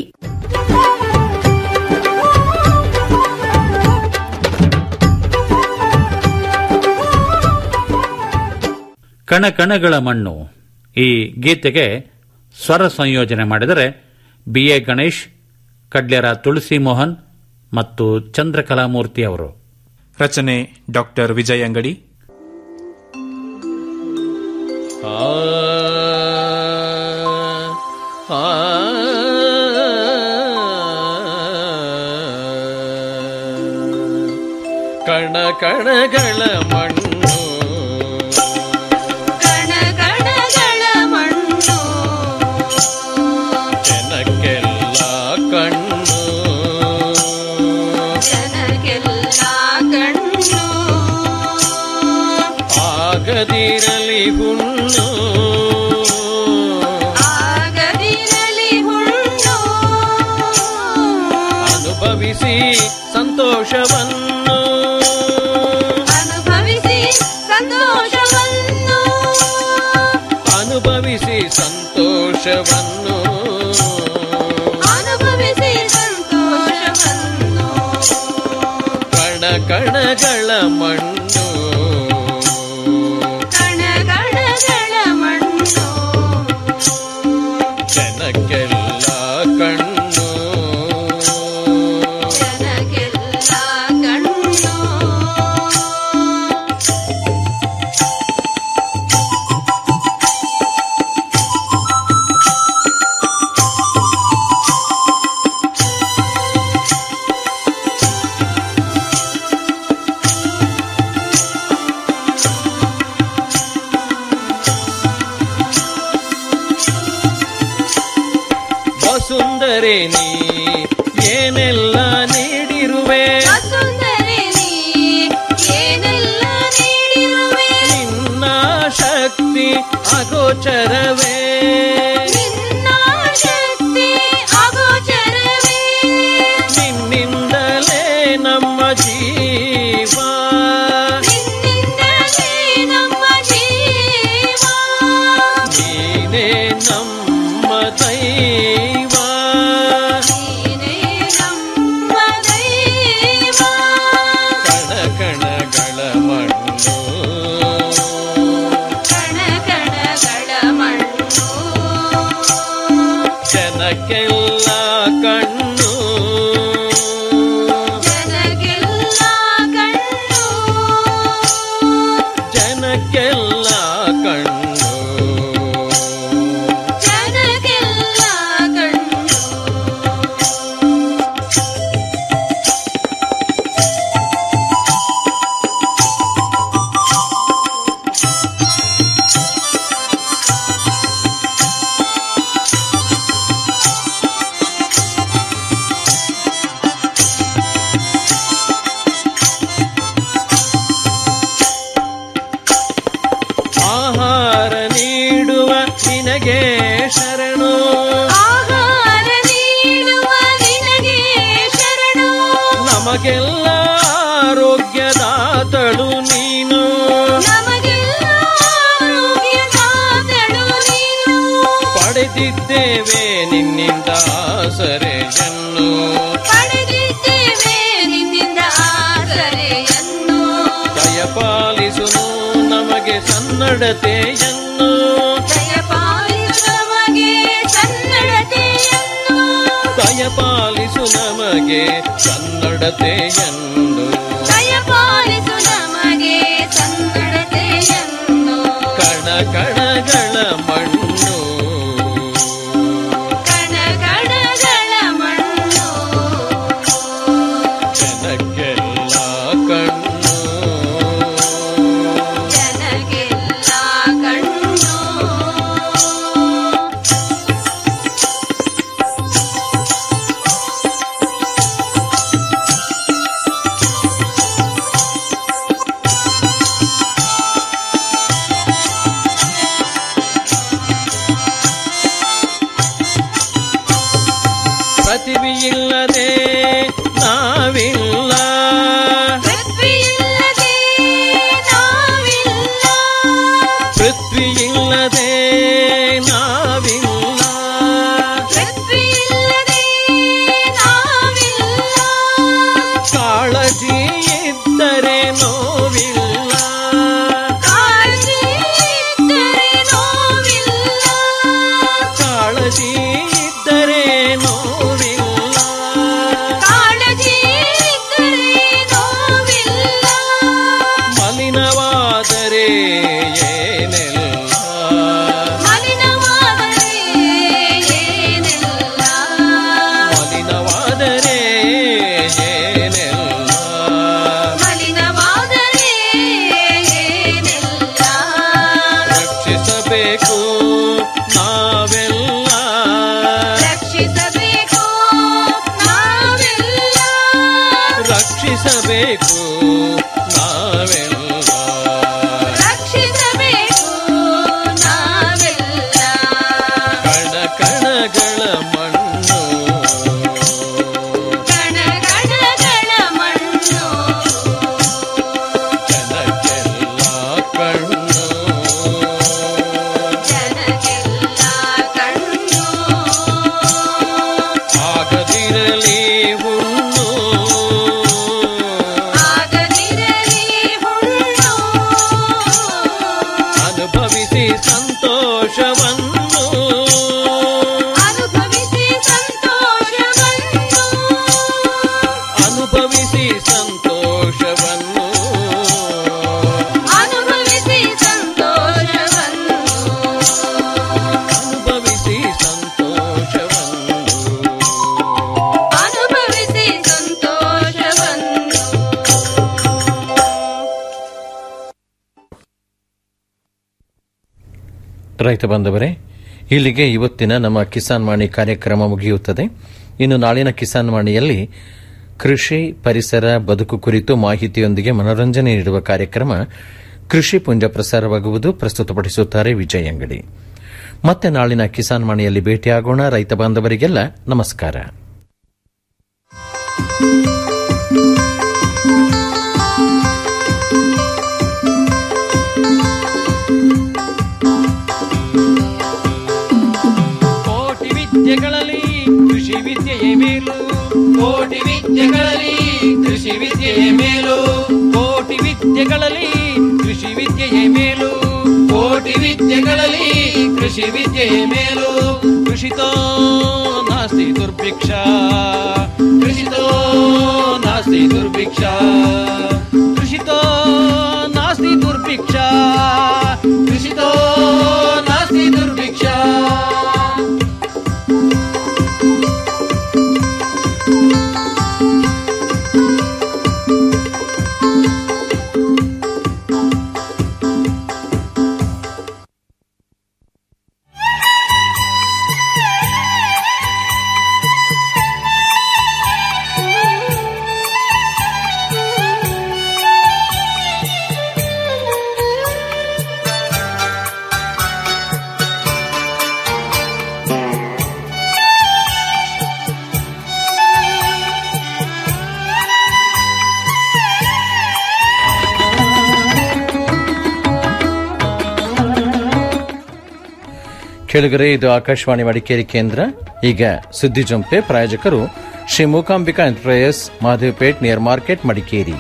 ಕಣಕಣಗಳ ಮಣ್ಣು ಈ ಗೀತೆಗೆ ಸ್ವರ ಸಂಯೋಜನೆ ಮಾಡಿದರೆ ಬಿ ಎ ಗಣೇಶ್ ಕಡ್ಲೆರ ತುಳಸಿ ಮೋಹನ್ ಮತ್ತು ಚಂದ್ರಕಲಾಮೂರ್ತಿ ಅವರು ರಚನೆ ಡಾಕ್ಟರ್ ವಿಜಯ್ ಅಂಗಡಿ ಕಣ ಕಣಗಳ ಮಣ್ಣು ಕಣಗಳ ಮಣ್ಣು ಜನಕ್ಕೆಲ್ಲ ಕಣ್ಣು ಜನಗೆಲ್ಲ ಕಣ್ಣು ಆಗದಿರಲಿ ಹುಣ್ಣು ಆಗದಿರಲಿ ಹುಣ್ಣು ಅನುಭವಿಸಿ ಸಂತೋಷವನ್ನು ಅನುಭವಿಸಿ ಸಂತೋಷವನ್ನು ಅನುಭವಿಸಿ ಸಂತೋಷವನ್ನು ಅನುಭವಿಸಿ ಸಂತೋಷವನ್ನು ಕಣ ಕಣಗಳ ಮಣ್ಣು ಕಣಗಳ ಮಣ್ಣು ಜನಕ್ಕೆಲ್ಲ ಕಣ್ಣು ಜನಗೆಲ್ಲ ಕಣ್ಣು ವಸುಂದರಿ ನೀ ಏನೆಲ್ಲ ನೀಡಿರುವೆ ಸುಂದರಿ ನೀ ಏನೆಲ್ಲ ನೀಡಿರುವೆ ನಿನ್ನ ಶಕ್ತಿ ಅಗೋಚರವೇ ನಿನ್ನ ಶಕ್ತಿ ಅಗೋಚರವೇ ನಿನ್ನಿಂದಲೇ ನಮ್ಮ ಜೀವ ನಿನ್ನಿಂದಲೇ ನಮ್ಮ ಜೀವ ನೀನೇ ನಮ್ಮ ದೈವ ನೀನೇ ನಮ್ಮ ದೈವ ಕಣ ಕಣಗಳ ಮಣ್ಣು ಕಣ ಕಣಗಳ ಮಣ್ಣು ಜನಕ್ಕೆಲ್ಲ ಕಣ್ಣು ಜನಗೆಲ್ಲ ಕಣ್ಣು ಜನಕ್ಕೆಲ್ಲ ಕಣ್ಣು ಜನಗೆಲ್ಲ ಕಣ್ಣು ಆಹಾರ ನೀಡುವ ನಿನಗೆ ಶರಣು ಆಹಾರ ನೀಡುವ ನಿನಗೆ ಶರಣು ನಮಗೆಲ್ಲ ಆರೋಗ್ಯದಾತಳು ನೀನು ನಮಗೆಲ್ಲ ಆರೋಗ್ಯದಾತಳು ನೀನು ಪಡೆದಿದ್ದೇವೆ ನಿನ್ನಿಂದ ಆಸರೆಯನ್ನು ಪಡೆದಿದ್ದೇವೆ ನಿನ್ನಿಂದ ಆಸರೆಯನ್ನು ದಯಪಾಲಿಸುನು ನಮಗೆ ಸನ್ನಡತೆಯನ್ನು ದಯಪಾಲಿಸು ನಮಗೆ ಸನ್ನಡತೆಯನ್ನು ದಯಪಾಲಿಸು ನಮಗೆ ಸನ್ನಡತೆಯನ್ನು ದಯಪಾಲಿಸು ನಮಗೆ ಕಣಗಳ ಮಣ್ಣು ಕಣಗಳ ಮಣ್ಣು ಜನಕ್ಕೆಲ್ಲ ಕಣ್ಣು ಜನಗೆಲ್ಲ ಕಣ್ಣು ಪ್ರತಿಭೆಯಿಲ್ಲದೆ ನಾವಿಲ್ಲ ಪೃಥ್ವಿಯಿಲ್ಲದೆ ನಾವಿಲ್ಲ ಪೃಥ್ವಿಯಿಲ್ಲದೆ ನಾವಿಲ್ಲ ಪೃಥ್ವಿಯಿಲ್ಲದೆ ನಾವಿಲ್ಲ ಕಾಳಜಿ ಇದ್ದರೆ ನೋವಿಲ್ಲ ಕಾಳಜಿ ಇದ್ದರೆ ನೋವಿಲ್ಲ ಕಾಳಜಿ ಇದ್ದರೆ ನೋವಿಲ್ಲ ಕಾಳಜಿ ಇದ್ದರೆ ನೋವಿಲ್ಲ ಮಲಿನವಾದರೆ ಏನೆಲ್ಲ ಮಲಿನವಾದರೆ ಏನೆಲ್ಲ ಮಲಿನವಾದರೆ ಏನೆಲ್ಲ ಮಲಿನವಾದರೆ ಏನೆಲ್ಲ ರಕ್ಷಿಸಬೇಕು ನಾವೆಲ್ಲ ರಕ್ಷಿಸಬೇಕು ನಾವೆಲ್ಲ ರಕ್ಷಿಸಬೇಕು ನಾವೆಲ್ಲ ರಕ್ಷಿಸಬೇಕು ನಾವೆಲ್ಲ ಕಣ ಕಣಗಳ ಮಣ್ಣು ಕಣಗಣಗಳ ಮಣ್ಣು ಜನಕ್ಕೆಲ್ಲ ಕಣ್ಣು ಜನಗೆಲ್ಲ ಕಣ್ಣು ಆಗದಿರಲಿ ಹುಣ್ಣು ಆಗದಿರಲಿ ಹುಣ್ಣು ಅನುಭವಿಸಿ ಸಂತೋಷವನ್ನು ಅನುಭವಿಸಿ ಸಂತೋಷವನ್ನು ಅನುಭವಿಸಿ ಸಂತೋಷವನ್ನು ಅನುಭವಿಸಿ ಸಂತೋಷವನ್ನು ಅನುಭವಿಸಿ ಸಂತೋಷವನ್ನು ಅನುಭವಿಸಿ ಸಂತೋಷವನ್ನು ರೈತ ಬಾಂಧವರೇ ಇಲ್ಲಿಗೆ ಇವತ್ತಿನ ನಮ್ಮ ಕಿಸಾನ್ ವಾಣಿ ಕಾರ್ಯಕ್ರಮ ಮುಗಿಯುತ್ತದೆ ಇನ್ನು ನಾಳಿನ ಕಿಸಾನ್ ವಾಣಿಯಲ್ಲಿ ಕೃಷಿ ಪರಿಸರ ಬದುಕು ಕುರಿತು ಮಾಹಿತಿಯೊಂದಿಗೆ ಮನೋರಂಜನೆ ನೀಡುವ ಕಾರ್ಯಕ್ರಮ ಕೃಷಿ ಪುಂಜ ಪ್ರಸಾರವಾಗುವುದು ಪ್ರಸ್ತುತಪಡಿಸುತ್ತಾರೆ ವಿಜಯ್ ಅಂಗಡಿ ಮತ್ತೆ ನಾಳಿನ ಕಿಸಾನ್ ವಾಣಿಯಲ್ಲಿ ಭೇಟಿಯಾಗೋಣ ರೈತ ಬಾಂಧವರಿಗೆಲ್ಲ ನಮಸ್ಕಾರ ಕೋಟಿ ವಿದ್ಯೆಗಳಲ್ಲಿ ಕೃಷಿ ವಿದ್ಯೆಯೇ ಮೇಲು ಕೋಟಿ ವಿದ್ಯೆಗಳಲ್ಲಿ ಕೃಷಿ ವಿದ್ಯೆಯೇ ಮೇಲು ಕೋಟಿ ವಿದ್ಯೆಗಳಲ್ಲಿ ಕೃಷಿ ವಿದ್ಯೆಯೇ ಮೇಲು ಕೋಟಿ ವಿದ್ಯೆಗಳಲ್ಲಿ ಕೃಷಿ ವಿದ್ಯೆಯೇ ಮೇಲು ಕೃಷಿತೋ ನಾಸ್ತಿ ದುರ್ಭಿಕ್ಷ ಕೃಷಿತೋ ನಾಸ್ತಿ ದುರ್ಭಿಕ್ಷ ಕೃಷಿತೋ ನಾಸ್ತಿ ದುರ್ಭಿಕ್ಷ ಕೃಷಿತೋ ನಾಸ್ತಿ ದುರ್ಭಿಕ್ಷ ಕೇಳುಗರೆ ಇದು ಆಕಾಶವಾಣಿ ಮಡಿಕೇರಿ ಕೇಂದ್ರ ಈಗ ಸುದ್ದಿ ಜಂಪೆ ಪ್ರಾಯೋಜಕರು Shri Mookambika enterprises Madhavpet near market Madikeri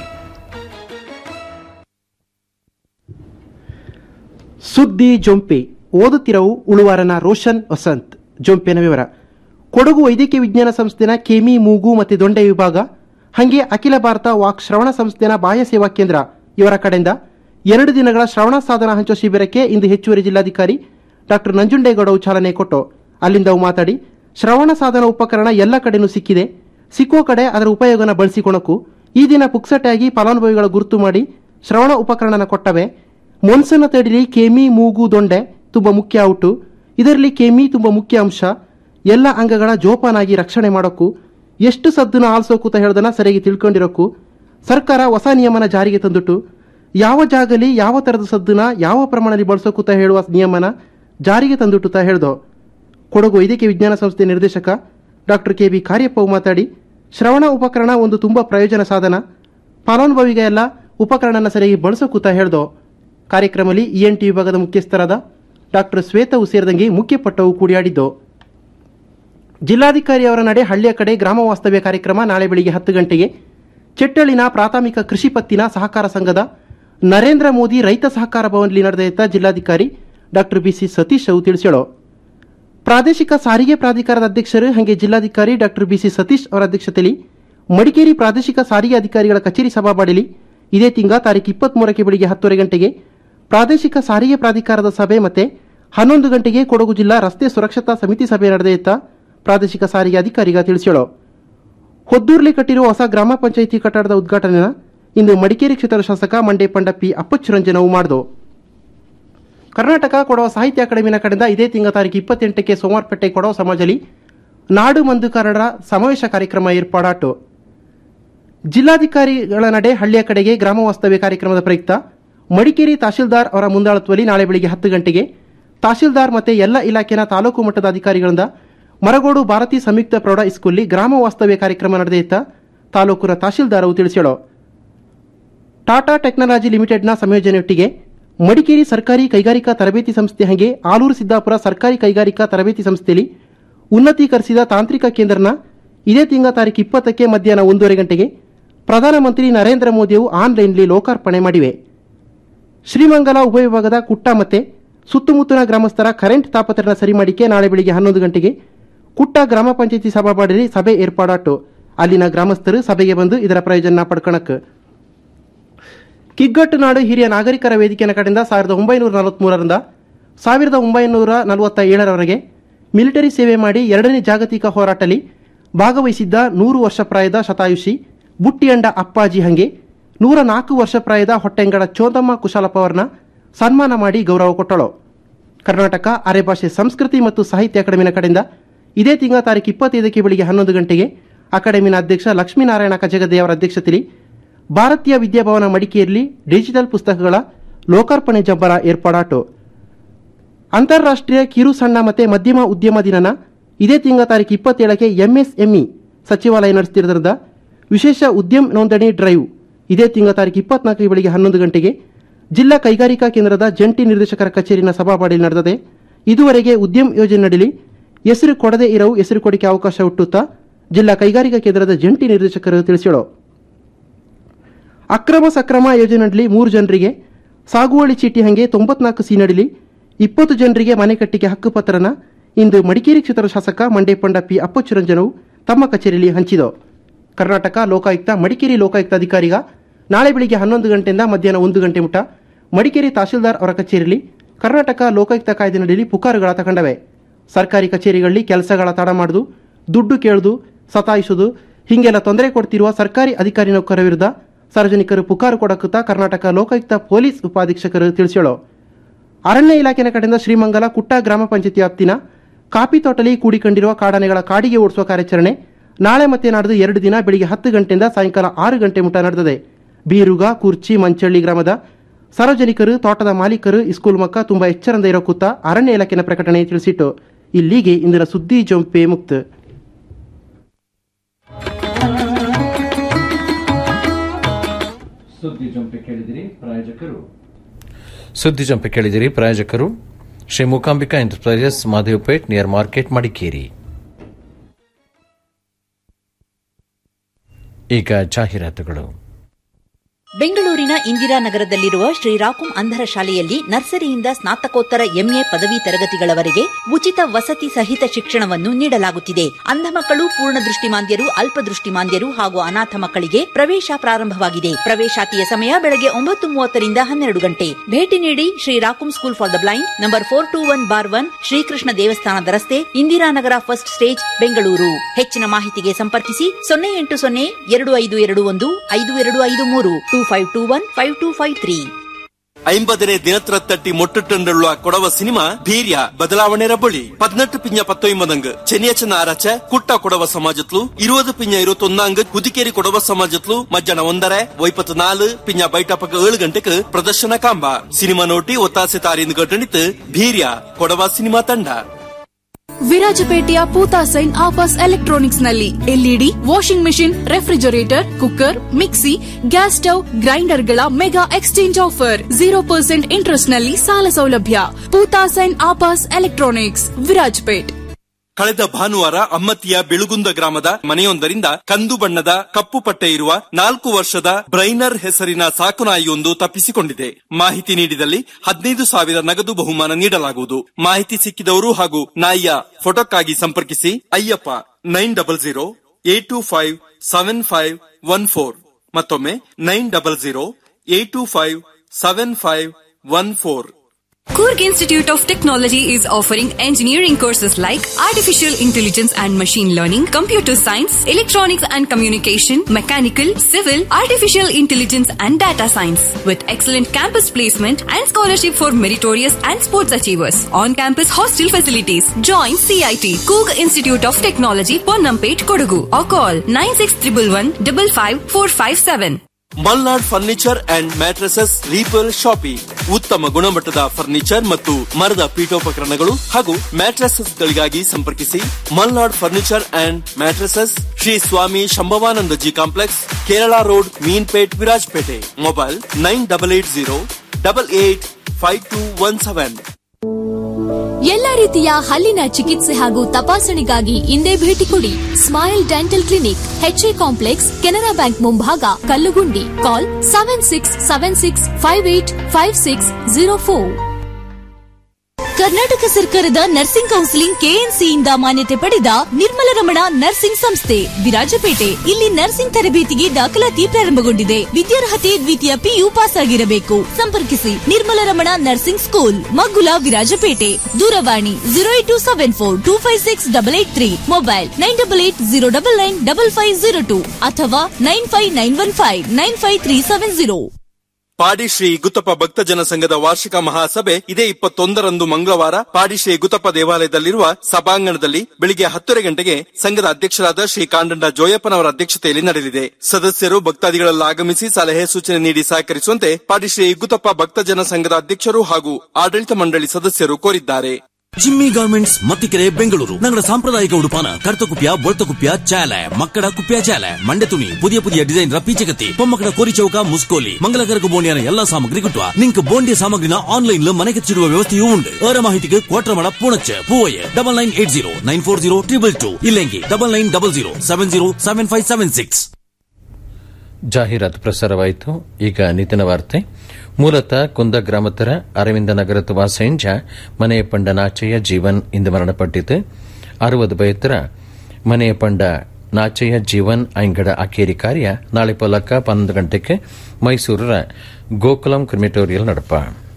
ಸುದ್ದಿ ಜೊಂಪೆ ಓದುತ್ತಿರವು ಉಳುವಾರನ ರೋಷನ್ ವಸಂತ್ ಜೊಂಪೆನ ವಿವರ ಕೊಡಗು ವೈದ್ಯಕೀಯ ವಿಜ್ಞಾನ ಸಂಸ್ಥೆನ ಕೆಮಿ ಮೂಗು ಮತ್ತು ದೊಂಡೆ ವಿಭಾಗ ಹಾಗೆ ಅಖಿಲ ಭಾರತ ವಾಕ್ ಶ್ರವಣ ಸಂಸ್ಥೆನ ಬಾಹ್ಯ ಸೇವಾ ಕೇಂದ್ರ ಇವರ ಕಡೆಯಿಂದ ಎರಡು ದಿನಗಳ ಶ್ರವಣ ಸಾಧನ ಹಂಚೋ ಶಿಬಿರಕ್ಕೆ ಇಂದು ಹೆಚ್ಚುವರಿ ಜಿಲ್ಲಾಧಿಕಾರಿ ಡಾಕ್ಟರ್ ನಂಜುಂಡೇಗೌಡವು ಚಾಲನೆ ಕೊಟ್ಟು ಅಲ್ಲಿಂದ ಅವು ಮಾತಾಡಿ ಶ್ರವಣ ಸಾಧನ ಉಪಕರಣ ಎಲ್ಲ ಕಡೆನೂ ಸಿಕ್ಕಿದೆ ಸಿಕ್ಕೋ ಕಡೆ ಅದರ ಉಪಯೋಗನ ಬಳಸಿಕೊಳಕು ಈ ದಿನ ಪುಕ್ಸಟೆಯಾಗಿ ಫಲಾನುಭವಿಗಳ ಗುರುತು ಮಾಡಿ ಶ್ರವಣ ಉಪಕರಣನ ಕೊಟ್ಟವೆ ಮೊನ್ಸನ ತಡಿಲಿ ಕೆಮಿ ಮೂಗು ದೊಂಡೆ ತುಂಬ ಮುಖ್ಯ ಔಟು ಇದರಲ್ಲಿ ಕೆಮಿ ತುಂಬ ಮುಖ್ಯ ಅಂಶ ಎಲ್ಲ ಅಂಗಗಳ ಜೋಪಾನಾಗಿ ರಕ್ಷಣೆ ಮಾಡೋಕು ಎಷ್ಟು ಸದ್ದನ ಆಲ್ಸೋಕು ಅಂತ ಹೇಳ್ದನ ಸರಿಯಾಗಿ ತಿಳ್ಕೊಂಡಿರೋಕು ಸರ್ಕಾರ ಹೊಸ ನಿಯಮನ ಜಾರಿಗೆ ತಂದುಟ್ಟು ಯಾವ ಜಾಗಲಿ ಯಾವ ಥರದ ಸದ್ದನ್ನ ಯಾವ ಪ್ರಮಾಣದಲ್ಲಿ ಬಳಸೋಕು ಅಂತ ಹೇಳುವ ನಿಯಮನ ಜಾರಿಗೆ ತಂದುಟ್ಟು ತಾ ಹೇಳ್ದೋ ಕೊಡಗು ವೈದ್ಯಕೀಯ ವಿಜ್ಞಾನ ಸಂಸ್ಥೆ ನಿರ್ದೇಶಕ ಡಾಕ್ಟರ್ ಕೆ ಬಿ ಕಾರ್ಯಪ್ಪವು ಮಾತಾಡಿ ಶ್ರವಣ ಉಪಕರಣ ಒಂದು ತುಂಬ ಪ್ರಯೋಜನ ಸಾಧನ ಫಲಾನುಭವಿಗೆ ಎಲ್ಲ ಉಪಕರಣನ ಸರಿಯಾಗಿ ಬಳಸೋಕು ತಾ ಹೇಳ್ದೋ ಕಾರ್ಯಕ್ರಮದಲ್ಲಿ ಇಎನ್ಟಿ ವಿಭಾಗದ ಮುಖ್ಯಸ್ಥರಾದ ಡಾಕ್ಟರ್ ಶ್ವೇತವು ಸೇರಿದಂಗೆ ಮುಖ್ಯ ಪಟ್ಟವು ಕೂಡಿಯಾಡಿದ್ದು ಜಿಲ್ಲಾಧಿಕಾರಿ ಅವರ ನಡೆ ಹಳ್ಳಿಯ ಕಡೆ ಗ್ರಾಮ ವಾಸ್ತವ್ಯ ಕಾರ್ಯಕ್ರಮ ನಾಳೆ ಬೆಳಿಗ್ಗೆ ಹತ್ತು ಗಂಟೆಗೆ ಚೆಟ್ಟಳಿನ ಪ್ರಾಥಮಿಕ ಕೃಷಿ ಪತ್ತಿನ ಸಹಕಾರ ಸಂಘದ ನರೇಂದ್ರ ಮೋದಿ ರೈತ ಸಹಕಾರ ಭವನದಲ್ಲಿ ನಡೆದ ಜಿಲ್ಲಾಧಿಕಾರಿ ಡಾಕ್ಟರ್ ಬಿಸಿ ಸತೀಶ್ ಅವು ತಿಳಿಸ್ಯಾಳು ಪ್ರಾದೇಶಿಕ ಸಾರಿಗೆ ಪ್ರಾಧಿಕಾರದ ಅಧ್ಯಕ್ಷರು ಹಾಗೆ ಜಿಲ್ಲಾಧಿಕಾರಿ ಡಾಕ್ಟರ್ ಬಿಸಿ ಸತೀಶ್ ಅವರ ಅಧ್ಯಕ್ಷತೆಯಲ್ಲಿ ಮಡಿಕೇರಿ ಪ್ರಾದೇಶಿಕ ಸಾರಿಗೆ ಅಧಿಕಾರಿಗಳ ಕಚೇರಿ ಸಭಾಬಾಡಿಲಿ ಇದೇ ತಿಂಗ ತಾರೀಕು ಇಪ್ಪತ್ಮೂರಕ್ಕೆ ಬೆಳಿಗ್ಗೆ ಹತ್ತುವರೆ ಗಂಟೆಗೆ ಪ್ರಾದೇಶಿಕ ಸಾರಿಗೆ ಪ್ರಾಧಿಕಾರದ ಸಭೆ ಮತ್ತೆ ಹನ್ನೊಂದು ಗಂಟೆಗೆ ಕೊಡಗು ಜಿಲ್ಲಾ ರಸ್ತೆ ಸುರಕ್ಷತಾ ಸಮಿತಿ ಸಭೆ ನಡೆದ ಪ್ರಾದೇಶಿಕ ಸಾರಿಗೆ ಅಧಿಕಾರಿಗ ತಿಳಿಸ್ಯಾಳು ಹೊದ್ದೂರ್ಲಿ ಕಟ್ಟಿರುವ ಹೊಸ ಗ್ರಾಮ ಪಂಚಾಯಿತಿ ಕಟ್ಟಡದ ಉದ್ಘಾಟನೆನ ಇಂದು ಮಡಿಕೇರಿ ಕ್ಷೇತ್ರದ ಶಾಸಕ ಮಂಡೆ ಪಂಡಪ್ಪಿ ಅಪ್ಪಚ್ಚುರಂಜನವು ಮಾಡಿದು ಕರ್ನಾಟಕ ಕೊಡವ ಸಾಹಿತ್ಯ ಅಕಾಡೆಮಿನ ಕಡೆಯಿಂದ ಇದೇ ತಿಂಗಳ ತಾರೀಕು ಇಪ್ಪತ್ತೆಂಟಕ್ಕೆ ಸೋಮವಾರಪೇಟೆ ಕೊಡವ ಸಮಾಜದಲ್ಲಿ ನಾಡು ಮಂದು ಕನ್ನಡ ಸಮಾವೇಶ ಕಾರ್ಯಕ್ರಮ ಏರ್ಪಾಡಾಟು ಜಿಲ್ಲಾಧಿಕಾರಿಗಳ ನಡೆ ಹಳ್ಳಿಯ ಕಡೆಗೆ ಗ್ರಾಮ ವಾಸ್ತವ್ಯ ಕಾರ್ಯಕ್ರಮದ ಪ್ರಯುಕ್ತ ಮಡಿಕೇರಿ ತಹಶೀಲ್ದಾರ್ ಅವರ ಮುಂದಾಳತ್ವದಲ್ಲಿ ನಾಳೆ ಬೆಳಿಗ್ಗೆ ಹತ್ತು ಗಂಟೆಗೆ ತಹಶೀಲ್ದಾರ್ ಮತ್ತೆ ಎಲ್ಲ ಇಲಾಖೆನ ತಾಲೂಕು ಮಟ್ಟದ ಅಧಿಕಾರಿಗಳಿಂದ ಮರಗೋಡು ಭಾರತಿ ಸಂಯುಕ್ತ ಪ್ರೌಢ ಇಸ್ಕೂಲ್ಲಿ ಗ್ರಾಮ ವಾಸ್ತವ್ಯ ಕಾರ್ಯಕ್ರಮ ನಡೆದಿತ್ತ ತಾಲೂಕಿನ ತಹಶೀಲ್ದಾರ್ ಅವು ತಿಳಿಸ್ಯಾಳು ಟಾಟಾ ಟೆಕ್ನಾಲಜಿ ಲಿಮಿಟೆಡ್ನ ಸಂಯೋಜನೆಯೊಟ್ಟಿಗೆ ಮಡಿಕೇರಿ ಸರ್ಕಾರಿ ಕೈಗಾರಿಕಾ ತರಬೇತಿ ಸಂಸ್ಥೆ ಹಾಗೆ ಆಲೂರು ಸಿದ್ದಾಪುರ ಸರ್ಕಾರಿ ಕೈಗಾರಿಕಾ ತರಬೇತಿ ಸಂಸ್ಥೆಯಲ್ಲಿ ಉನ್ನತೀಕರಿಸಿದ ತಾಂತ್ರಿಕ ಕೇಂದ್ರನ ಇದೇ ತಿಂಗಳ ತಾರೀಕು ಇಪ್ಪತ್ತಕ್ಕೆ ಮಧ್ಯಾಹ್ನ ಒಂದೂವರೆ ಗಂಟೆಗೆ ಪ್ರಧಾನಮಂತ್ರಿ ನರೇಂದ್ರ ಮೋದಿಯವರು ಆನ್ಲೈನ್ಲಿ ಲೋಕಾರ್ಪಣೆ ಮಾಡಿವೆ ಶ್ರೀಮಂಗಲ ಉಪವಿಭಾಗದ ಕುಟ್ಟ ಮತ್ತೆ ಸುತ್ತಮುತ್ತಲಿನ ಗ್ರಾಮಸ್ಥರ ಕರೆಂಟ್ ತಾಪತ್ರನ ಸರಿ ಮಾಡಿಕೆ ನಾಳೆ ಬೆಳಿಗ್ಗೆ ಹನ್ನೊಂದು ಗಂಟೆಗೆ ಕುಟ್ಟ ಗ್ರಾಮ ಪಂಚಾಯತಿ ಸಭಾಬಾಡಿಯಲ್ಲಿ ಸಭೆ ಏರ್ಪಾಡಾಟು ಅಲ್ಲಿನ ಗ್ರಾಮಸ್ಥರು ಸಭೆಗೆ ಬಂದು ಇದರ ಪ್ರಯೋಜನ ಪಡ್ಕಣಕ್ ಕಿಗ್ಗಟ್ಟು ನಾಡು ಹಿರಿಯ ನಾಗರಿಕರ ವೇದಿಕೆಯ ಕಡೆಯಿಂದ ಸಾವಿರದ ಒಂಬೈನೂರ ನಲವತ್ಮೂರರಿಂದ ಸಾವಿರದ ಒಂಬೈನೂರ ನಲವತ್ತ ಏಳರವರೆಗೆ ಮಿಲಿಟರಿ ಸೇವೆ ಮಾಡಿ ಎರಡನೇ ಜಾಗತಿಕ ಹೋರಾಟದಲ್ಲಿ ಭಾಗವಹಿಸಿದ್ದ ನೂರು ವರ್ಷ ಪ್ರಾಯದ ಶತಾಯುಷಿ ಬುಟ್ಟಿಯಂಡ ಅಪ್ಪಾಜಿ ಹಂಗೆ ನೂರ ನಾಲ್ಕು ವರ್ಷ ಪ್ರಾಯದ ಹೊಟ್ಟೆಂಗಡ ಚೋದಮ್ಮ ಕುಶಲಪ್ಪ ಅವರನ್ನ ಸನ್ಮಾನ ಮಾಡಿ ಗೌರವ ಕೊಟ್ಟಳು ಕರ್ನಾಟಕ ಅರೆಭಾಷೆ ಸಂಸ್ಕೃತಿ ಮತ್ತು ಸಾಹಿತ್ಯ ಅಕಾಡೆಮಿನ ಕಡೆಯಿಂದ ಇದೇ ತಿಂಗಳ ತಾರೀಕು ಇಪ್ಪತ್ತೈದಕ್ಕೆ ಬೆಳಿಗ್ಗೆ ಹನ್ನೊಂದು ಗಂಟೆಗೆ ಅಕಾಡೆಮಿನ ಅಧ್ಯಕ್ಷ ಲಕ್ಷ್ಮೀನಾರಾಯಣ ಕಜಗದ್ದೆ ಅವರ ಅಧ್ಯಕ್ಷತೆಯಲ್ಲಿ ಭಾರತೀಯ ವಿದ್ಯಾಭವನ ಮಡಿಕೇರಿಯಲ್ಲಿ ಡಿಜಿಟಲ್ ಪುಸ್ತಕಗಳ ಲೋಕಾರ್ಪಣೆ ಜಬ್ಬರ ಏರ್ಪಾಡಾಟು ಅಂತಾರಾಷ್ಟ್ರೀಯ ಕಿರು ಸಣ್ಣ ಮತ್ತು ಮಧ್ಯಮ ಉದ್ಯಮ ದಿನನ ಇದೇ ತಿಂಗಳ ತಾರೀಕು ಇಪ್ಪತ್ತೇಳಕ್ಕೆ ಎಂಎಸ್ಎಂಇ ಸಚಿವಾಲಯ ನಡೆಸುತ್ತಿರುವುದರಿಂದ ವಿಶೇಷ ಉದ್ಯಮ ನೋಂದಣಿ ಡ್ರೈವ್ ಇದೇ ತಿಂಗಳ ತಾರೀಕು ಇಪ್ಪತ್ನಾಲ್ಕು ಬೆಳಿಗ್ಗೆ ಹನ್ನೊಂದು ಗಂಟೆಗೆ ಜಿಲ್ಲಾ ಕೈಗಾರಿಕಾ ಕೇಂದ್ರದ ಜಂಟಿ ನಿರ್ದೇಶಕರ ಕಚೇರಿನ ಸಭಾಬಾಡಿಯಲ್ಲಿ ನಡೆದಿದೆ ಇದುವರೆಗೆ ಉದ್ಯಮ ಯೋಜನೆ ನಡಲಿ ಹೆಸರು ಕೊಡದೇ ಇರವು ಹೆಸರು ಕೊಡಿಕೆ ಅವಕಾಶ ಹುಟ್ಟುತ್ತಾ ಜಿಲ್ಲಾ ಕೈಗಾರಿಕಾ ಕೇಂದ್ರದ ಜಂಟಿ ನಿರ್ದೇಶಕರು ತಿಳಿಸಿಳು ಅಕ್ರಮ ಸಕ್ರಮ ಯೋಜನೆಯಲ್ಲಿ ಮೂರು ಜನರಿಗೆ ಸಾಗುವಳಿ ಚೀಟಿ ಹಂಗೆ ತೊಂಬತ್ನಾಲ್ಕು ಸಿ ನಡಿಲಿ ಇಪ್ಪತ್ತು ಜನರಿಗೆ ಮನೆ ಕಟ್ಟಿಗೆ ಹಕ್ಕುಪತ್ರನ ಇಂದು ಮಡಿಕೇರಿ ಕ್ಷೇತ್ರದ ಶಾಸಕ ಮಂಡೆ ಪಂಡಪ್ಪಿ ಅಪ್ಪಚ್ಚುರಂಜನವು ತಮ್ಮ ಕಚೇರಿಯಲ್ಲಿ ಹಂಚಿದರು ಕರ್ನಾಟಕ ಲೋಕಾಯುಕ್ತ ಮಡಿಕೇರಿ ಲೋಕಾಯುಕ್ತ ಅಧಿಕಾರಿಗ ನಾಳೆ ಬೆಳಿಗ್ಗೆ ಹನ್ನೊಂದು ಗಂಟೆಯಿಂದ ಮಧ್ಯಾಹ್ನ ಒಂದು ಗಂಟೆ ಮುಟ ಮಡಿಕೇರಿ ತಹಶೀಲ್ದಾರ್ ಅವರ ಕಚೇರಿಯಲ್ಲಿ ಕರ್ನಾಟಕ ಲೋಕಾಯುಕ್ತ ಕಾಯ್ದೆ ನಡಿಲಿ ಪುಕಾರುಗಳ ತಗೊಂಡವೆ ಸರ್ಕಾರಿ ಕಚೇರಿಗಳಲ್ಲಿ ಕೆಲಸಗಳ ತಡ ಮಾಡುದು ದುಡ್ಡು ಕೇಳುದು ಸತಾಯಿಸುವುದು ಹೀಗೆಲ್ಲ ತೊಂದರೆ ಕೊಡ್ತಿರುವ ಸರ್ಕಾರಿ ಅಧಿಕಾರಿ ನೌಕರ ವಿರುದ್ಧ ಸಾರ್ವಜನಿಕರು ಪುಕಾರು ಕೊಡಕುತ್ತಾ ಕರ್ನಾಟಕ ಲೋಕಾಯುಕ್ತ ಪೊಲೀಸ್ ಉಪಾಧೀಕ್ಷಕರು ತಿಳಿಸ್ಯಾಳು ಅರಣ್ಯ ಇಲಾಖೆನ ಕಡೆಯಿಂದ ಶ್ರೀಮಂಗಲ ಕುಟ್ಟ ಗ್ರಾಮ ಪಂಚಾಯತಿ ವ್ಯಾಪ್ತಿನ ಕಾಫಿ ತೋಟಲಿ ಕೂಡಿಕೊಂಡಿರುವ ಕಾಡಾನೆಗಳ ಕಾಡಿಗೆ ಓಡಿಸುವ ಕಾರ್ಯಾಚರಣೆ ನಾಳೆ ಮತ್ತೆ ನಾಡ್ದು ಎರಡು ದಿನ ಬೆಳಿಗ್ಗೆ ಹತ್ತು ಗಂಟೆಯಿಂದ ಸಾಯಂಕಾಲ ಆರು ಗಂಟೆ ಮುಟ ನಡೆದಿದೆ ಬೀರುಗ ಕುರ್ಚಿ ಮಂಚಳ್ಳಿ ಗ್ರಾಮದ ಸಾರ್ವಜನಿಕರು ತೋಟದ ಮಾಲೀಕರು ಇಸ್ಕೂಲ್ ಮಕ್ಕ ತುಂಬಾ ಎಚ್ಚರಿಂದ ಇರೋ ಕೂತ ಅರಣ್ಯ ಇಲಾಖೆನ ಪ್ರಕಟಣೆ ತಿಳಿಸಿಟ್ಟು ಇಲ್ಲಿಗೆ ಇಂದಿನ ಸುದ್ದಿ ಜೊಂಪೆ ಮುಕ್ತ ಸುದ್ದಿ ಜಂಪೆ ಕೇಳಿದಿರಿ ಪ್ರಾಯೋಜಕರು ಸುದ್ದಿ ಜಂಪೆ ಕೇಳಿದಿರಿ ಪ್ರಾಯೋಜಕರು Shri Mookambika enterprises Madhavpet near market Madikeri ಈಗ ಜಾಹೀರಾತುಗಳು ಬೆಂಗಳೂರಿನ ಇಂದಿರಾನಗರದಲ್ಲಿರುವ ಶ್ರೀರಾಕುಂ ಅಂಧರ ಶಾಲೆಯಲ್ಲಿ ನರ್ಸರಿಯಿಂದ ಸ್ನಾತಕೋತ್ತರ ಎಂಎ ಪದವಿ ತರಗತಿಗಳವರೆಗೆ ಉಚಿತ ವಸತಿ ಸಹಿತ ಶಿಕ್ಷಣವನ್ನು ನೀಡಲಾಗುತ್ತಿದೆ ಅಂಧ ಮಕ್ಕಳು ಪೂರ್ಣ ದೃಷ್ಟಿಮಾಂದ್ಯರು ಅಲ್ಪದೃಷ್ಟಿಮಾಂದ್ಯರು ಹಾಗೂ ಅನಾಥ ಮಕ್ಕಳಿಗೆ ಪ್ರವೇಶ ಪ್ರಾರಂಭವಾಗಿದೆ ಪ್ರವೇಶಾತಿಯ ಸಮಯ ಬೆಳಗ್ಗೆ ಒಂಬತ್ತು ಮೂವತ್ತರಿಂದ ಹನ್ನೆರಡು ಗಂಟೆ ಭೇಟಿ ನೀಡಿ ಶ್ರೀರಾಕುಂ school for the blind number four two one bar one Shrikrishna ದೇವಸ್ಥಾನದ ರಸ್ತೆ ಇಂದಿರಾನಗರ ಫಸ್ಟ್ ಸ್ಟೇಜ್ ಬೆಂಗಳೂರು ಹೆಚ್ಚಿನ ಮಾಹಿತಿಗೆ ಸಂಪರ್ಕಿಸಿ ಸೊನ್ನೆ ಎಂಟು ಸೊನ್ನೆ ಎರಡು ಐದು ಎರಡು ಒಂದು ಐದು ಎರಡು ಐದು ಮೂರು two five two one five two five three ಐಂಬದನೇ ದಿನತ್ರತ್ತಟ್ಟಿ ಮೊಟ್ಟುಟ್ಟುಳ್ಳ ಕೊಡವ ಸಿನಿಮಾ ಧೀರ್ಯ ಬದಲಾವಣೆ ರಬ್ಬಳಿ ಪದ್ನೆಟ್ಟು ಪಿಂಜ ಪತ್ತೊಂಬದಂಗ್ ಚೆನ್ನಿಯಚನ ಆರಚ ಕುಟ್ಟ ಕೊಡವ ಸಮಾಜತ್ಲು ഇരുപത് പിഞ്ഞ ഇരുപത്തൊന്നാങ്ക് പുതുക്കേരി കുടവ സമാജത്ലു മജ്ജന ഒന്നര വൈപ്പത്ത് നാല് പിഞ്ഞ ബൈಟಪಕ ಏಳು ಗಂಟೆಗೆ ಪ್ರದರ್ಶನ ಕಾಂಬ ಸಿನಿಮಾ ನೋಟಿ ಒತ್ತಾಸೆ ತಾರಿಂದ ಗಟ್ಟಣಿತ್ ಧೀರ್ಯ ಕೊಡವ ಸಿನಿಮಾ ತಂಡ ವಿರಾಜಪೇಟೆಯ ಪೂತಾಸೈನ್ ಆಪಸ್ ಎಲೆಕ್ಟ್ರಾನಿಕ್ಸ್ ನಲ್ಲಿ LED washing machine refrigerator cooker mixie gas stove ಗ್ರೈಂಡರ್ಗಳ mega exchange offer zero percent interest ನಲ್ಲಿ ಸಾಲ ಸೌಲಭ್ಯ ಪೂತಾಸೈನ್ ಆಪಾಸ್ ಎಲೆಕ್ಟ್ರಾನಿಕ್ಸ್ ವಿರಾಜಪೇಟ್ ಕಳೆದ ಭಾನುವಾರ ಅಮ್ಮತ್ತಿಯ ಬೆಳುಗುಂದ ಗ್ರಾಮದ ಮನೆಯೊಂದರಿಂದ ಕಂದು ಬಣ್ಣದ ಕಪ್ಪು ಪಟ್ಟೆ ಇರುವ ನಾಲ್ಕು ವರ್ಷದ ಬ್ರೈನರ್ ಹೆಸರಿನ ಸಾಕುನಾಯಿಯೊಂದು ತಪ್ಪಿಸಿಕೊಂಡಿದೆ ಮಾಹಿತಿ ನೀಡಿದಲ್ಲಿ ಹದಿನೈದು ಸಾವಿರ ನಗದು ಬಹುಮಾನ ನೀಡಲಾಗುವುದು ಮಾಹಿತಿ ಸಿಕ್ಕಿದವರು ಹಾಗೂ ನಾಯಿಯ ಫೋಟೋಕ್ಕಾಗಿ ಸಂಪರ್ಕಿಸಿ Ayyappa nine double zero eight two five seven five one four ಮತ್ತೊಮ್ಮೆ nine double zero eight two five seven five one four Kurg Institute of Technology is offering engineering courses like Artificial Intelligence and Machine Learning, Computer Science, Electronics and Communication, Mechanical, Civil, Artificial Intelligence and Data Science with excellent campus placement and scholarship for meritorious and sports achievers. On-campus hostel facilities. Join CIT, Kurg Institute of Technology, Ponnampet, Kodugu or call 96111 55457. Malnad furniture and mattresses ರೀಪಲ್ shopping ಉತ್ತಮ ಗುಣಮಟ್ಟದ furniture ಮತ್ತು ಮರದ ಪೀಠೋಪಕರಣಗಳು ಹಾಗೂ mattresses ಗಳಿಗಾಗಿ ಸಂಪರ್ಕಿಸಿ Malnad furniture and mattresses Shri Swami Shambhavananda ji complex Kerala road Meenpet Virajpet mobile nine double eight zero double eight five two one seven ಎಲ್ಲ ರೀತಿಯ ಹಲ್ಲಿನ ಚಿಕಿತ್ಸೆ ಹಾಗೂ ತಪಾಸಣೆಗಾಗಿ ಇಂದೇ ಭೇಟಿ ಕೊಡಿ smile dental clinic H A complex Canara bank ಮುಂಭಾಗ Kallugundi call seven six seven six five eight five six zero four Karnataka ಸರ್ಕಾರದ ನರ್ಸಿಂಗ್ ಕೌನ್ಸಿಲಿಂಗ್ ಕೆಎನ್ಸಿಯಿಂದ ಮಾನ್ಯತೆ ಪಡೆದ ನಿರ್ಮಲ ರಮಣ ನರ್ಸಿಂಗ್ ಸಂಸ್ಥೆ ವಿರಾಜಪೇಟೆ ಇಲ್ಲಿ ನರ್ಸಿಂಗ್ ತರಬೇತಿಗೆ ದಾಖಲಾತಿ ಪ್ರಾರಂಭಗೊಂಡಿದೆ ವಿದ್ಯಾರ್ಹತೆ ದ್ವಿತೀಯ ಪಿಯು ಪಾಸ್ ಆಗಿರಬೇಕು ಸಂಪರ್ಕಿಸಿ ನಿರ್ಮಲ ರಮಣ ನರ್ಸಿಂಗ್ ಸ್ಕೂಲ್ ಮಗ್ಗುಲ ವಿರಾಜಪೇಟೆ ದೂರವಾಣಿ zero eight two seven four two five six double eight three mobile nine double eight zero double nine double five zero two ಅಥವಾ nine five nine one five nine five three seven zero Padi Shri ಗುತ್ತಪ್ಪ ಭಕ್ತ ಜನಸಂಘದ ವಾರ್ಷಿಕ ಮಹಾಸಭೆ ಇದೇ ಇಪ್ಪತ್ತೊಂದರಂದು ಮಂಗಳವಾರ ಪಾಡಿ ಶ್ರೀ ಗುತ್ತಪ್ಪ ದೇವಾಲಯದಲ್ಲಿರುವ ಸಭಾಂಗಣದಲ್ಲಿ ಬೆಳಿಗ್ಗೆ ಹತ್ತುವರೆ ಗಂಟೆಗೆ ಸಂಘದ ಅಧ್ಯಕ್ಷರಾದ ಶ್ರೀ ಕಾಂಡಂಡ ಜೋಯಪ್ಪನವರ ಅಧ್ಯಕ್ಷತೆಯಲ್ಲಿ ನಡೆಯಲಿದೆ ಸದಸ್ಯರು ಭಕ್ತಾದಿಗಳೆಲ್ಲ ಆಗಮಿಸಿ ಸಲಹೆ ಸೂಚನೆ ನೀಡಿ ಸಹಕರಿಸುವಂತೆ ಪಾಡಿ ಶ್ರೀ ಗುತ್ತಪ್ಪ ಭಕ್ತ ಜನಸಂಘದ ಅಧ್ಯಕ್ಷರು ಹಾಗೂ ಆಡಳಿತ ಮಂಡಳಿ ಸದಸ್ಯರು ಕೋರಿದ್ದಾರೆ ಜಿಮ್ಮಿ ಗಾರ್ಮೆಂಟ್ಸ್ ಮತ್ತಿಕೆರೆ ಬೆಂಗಳೂರು ഞങ്ങളുടെ സാമ്പ്രദായിക ഉടുപ്പാണ് കറുത്ത കുപ്പിയ വെളുത്ത കുപ്പിയ ചേല മക്കട കുപ്പിയ ചേല ಮಂಡೆ ತುಣಿ പുതിയ പുതിയ ಡಿಸೈನ್ ರ ಪೀಚಗತಿ ಪೊಮ್ಮಕಡ ಕೋರಿ ಚೌಕ ಮುಸ್ಕೋಲಿ ಮಂಗಲಕರಕ ಬೋಂಡಿಯನ ಎಲ್ಲಾ ಸಾಮಗ್ರಿ ಕಿಟ್ಟುವ ನಿಂಕ್ ಬೋಂಡಿಯ ಸಾಮಗ್ರಿನ ಆನ್ಲೈನ್ ಮನೆಗೆ ಚಿಡುವ ವ್ಯವಸ್ಥೆಯೂ ಉಂಟು ಅವರ ಮಾಹಿತಿಗೆ Kotramada Poonacha Poovaiah double nine eight zero nine four zero triple two ಇಲ್ಲೆಂಗಿ double nine double zero seven zero seven five seven six ಜಾಹೀರಾತು ಪ್ರಸಾರವಾಯಿತು ಈಗ ನಿತಿನ ವಾರ್ತೆ ಮೂಲತಃ ಕುಂದ ಗ್ರಾಮತರ ಅರವಿಂದ ನಗರದ ವಾಸೆಂಜ ಮನೆಯ ಪಂಡ ನಾಚಯ್ಯ ಜೀವನ್ ಇಂದು ಮರಣಪಟ್ಟಿತು ಅರವದು ಬಯತರ ಮನೆಯ ಪಂಡ ನಾಚಯ್ಯ ಜೀವನ್ ಐಂಗಡ ಅಕೇರಿ ಕಾರ್ಯ ನಾಳೆ ಪೊಲಕ ಪನ್ನೊಂದು ಗಂಟೆಗೆ ಮೈಸೂರರ ಗೋಕುಲಂ ಕ್ರಿಮಿಟೋರಿಯಲ್ ನಡಪ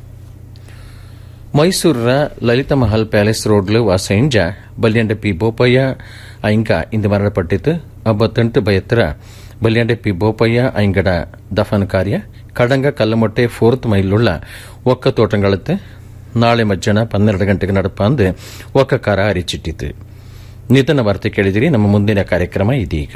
ಮೈಸೂರರ ಲಲಿತ ಮಹಲ್ ಪ್ಯಾಲೇಸ್ ರೋಡ್ಲು ವಾಸೆಂಜ ಬಲ್ಯಂಡ ಪಿ ಬೋಪಯ್ಯ ಐಂಗ ಇಂದು ಮರಣಪಟ್ಟಿತು ಅಬ್ಬತ್ತೆಂಟು ಬಯತ್ತರ ಬಲ್ಯಂಡೆ ಪಿ ಬೋಪಯ್ಯ ಐಂಗಡ ದಫನ್ ಕಾರ್ಯ ಕಡಂಗ ಕಲ್ಲಮೊಟ್ಟೆ ಫೋರ್ತ್ ಮೈಲುಳ್ಳ ಒಕ್ಕ ತೋಟಂಗಳತ್ತೆ ನಾಳೆ ಮಧ್ಯಾಹ್ನ ಪನ್ನೆರಡು ಗಂಟೆಗೆ ನಡಪ ಅಂದು ಒಕ್ಕ ಕಾರ ಅರಿಚಿಟ್ಟಿತು ನಿಧನ ವಾರ್ತೆ ಕೇಳಿದಿರಿ ನಮ್ಮ ಮುಂದಿನ ಕಾರ್ಯಕ್ರಮ ಇದೀಗ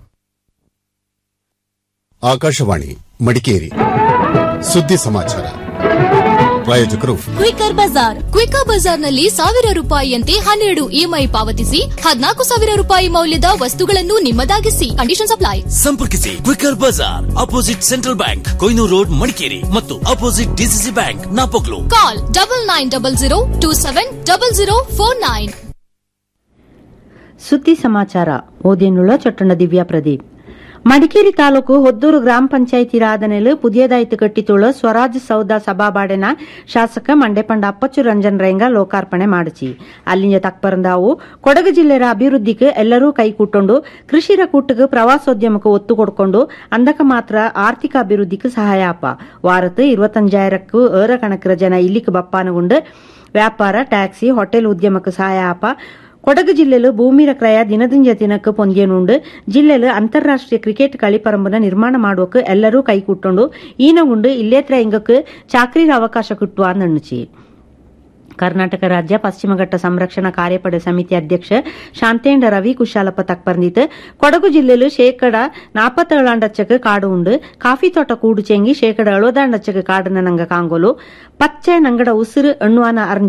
ಆಕಾಶವಾಣಿ ಮಡಿಕೇರಿ ಸುದ್ದಿ ಸಮಾಚಾರ ಪ್ರಾಯೋಜಕರು ಕ್ವಿಕರ್ ಬಜಾರ್ ಕ್ವಿಕರ್ ಬಜಾರ್ನಲ್ಲಿ ಸಾವಿರ ರೂಪಾಯಿಯಂತೆ ಹನ್ನೆರಡು ಇಎಂಐ ಪಾವತಿಸಿ ಹದಿನಾಲ್ಕು ಸಾವಿರ ರೂಪಾಯಿ ಮೌಲ್ಯದ ವಸ್ತುಗಳನ್ನು ನಿಮ್ಮದಾಗಿಸಿ ಕಂಡೀಷನ್ ಅಪ್ಲೈ ಸಂಪರ್ಕಿಸಿ quicker bazaar opposite central bank Koinoor road Madikeri ಮತ್ತು opposite DCC bank Napoklu call double nine double zero two seven double zero four nine ಸುದ್ದಿ ಸಮಾಚಾರ ಓದಿನುಳ್ಳ ಚೊಟ್ಟಣ ದಿವ್ಯಾ ಪ್ರದೀಪ್ ಮಡಿಕೇರಿ ತಾಲೂಕು ಹೊದ್ದೂರು ಗ್ರಾಮ ಪಂಚಾಯಿತಿ ರಾಧನೆಲು ಪುದಿಯದಾಯ್ತು ಕಟ್ಟಿತುಳು ಸ್ವರಾಜ್ ಸೌಧ ಸಭಾಬಾಡೆನ ಶಾಸಕ ಮಂಡೆಪಂಡ ಅಪ್ಪಚ್ಚು ರಂಜನ್ ರೇಂಗ ಲೋಕಾರ್ಪಣೆ ಮಾಡಿಸಿ ಅಲ್ಲಿಂದ ತಕ್ಪರಂದಾವು ಕೊಡಗು ಜಿಲ್ಲೆಯ ಅಭಿವೃದ್ಧಿಗೆ ಎಲ್ಲರೂ ಕೈಕೂಟೊಂಡು ಕೃಷಿರ ಕೂಟಕ್ಕೆ ಪ್ರವಾಸೋದ್ಯಮಕ್ಕೆ ಒತ್ತು ಕೊಡ್ಕೊಂಡು ಅಂದಕ ಮಾತ್ರ ಆರ್ಥಿಕ ಅಭಿವೃದ್ಧಿಗೆ ಸಹಾಯ ಆಪ ವಾರത്ത് ഇരുപത്തഞ്ചായിരക്കു ഏറെ കണക്കിന് ജന ഇല്ലിക്ക് ബപ്പാനുകൊണ്ട് ವ್ಯಾಪಾರ ಟ್ಯಾಕ್ಸಿ ಹೋಟೆಲ್ ಉದ್ಯಮಕ್ಕೆ ಸಹಾಯ ಆಪ ಕೊಡಗು ಜಿಲ್ಲೆಲು ಭೂಮಿರ ಕ್ರಯ ದಿನದಿಂದ ದಿನಕ್ಕೆ ಪೊಂದಿಯನುಂಡು ಜಿಲ್ಲೆಲು ಅಂತಾರಾಷ್ಟ್ರೀಯ ಕ್ರಿಕೆಟ್ കളിപ്പറമ്പുನ ನಿರ್ಮಾಣ ಮಾಡುವಕ್ಕೆ ಎಲ್ಲರೂ ಕೈಕೂಟೊಂಡು ಈನಗುಂಡು ಇಲ್ಲೇತ್ರ ಇಂಗಕ್ಕೆ ಚಾಕ್ರಿರ ಅವಕಾಶ ಕಿಟ್ಟುವ ಅನ್ನಣಿಚಿ ಕರ್ನಾಟಕ ರಾಜ್ಯ ಪಶ್ಚಿಮ ಘಟ್ಟ ಸಂರಕ್ಷಣಾ ಕಾರ್ಯಪಡೆ ಸಮಿತಿ ಅಧ್ಯಕ್ಷ ಶಾಂತೇಂದ್ರ ರವಿ ಕುಶಾಲಪ್ಪ ತಕ್ಪರ್ನಿತ್ ಕೊಡಗು ಜಿಲ್ಲೆಲು ಶೇಕಡ ನಾಪತ್ತೇಳಾಂಡಚ್ಚಕ್ಕೆ ಕಾಡು ಉಂಡು ಕಾಫಿ ತೋಟ ಕೂಡು ಚೆಂಗಿ ಶೇಕಡ ಎಳುವದಾಂಡಚ್ಚಕ್ಕೆ ಕಾಡನ ನಂಗ ಕಾಂಗೋಲು ಪಚ್ಚೆ ನಂಗಡ ಉಸಿರು ಎಣ್ಣುವಾನ ಅರ್ಂಜ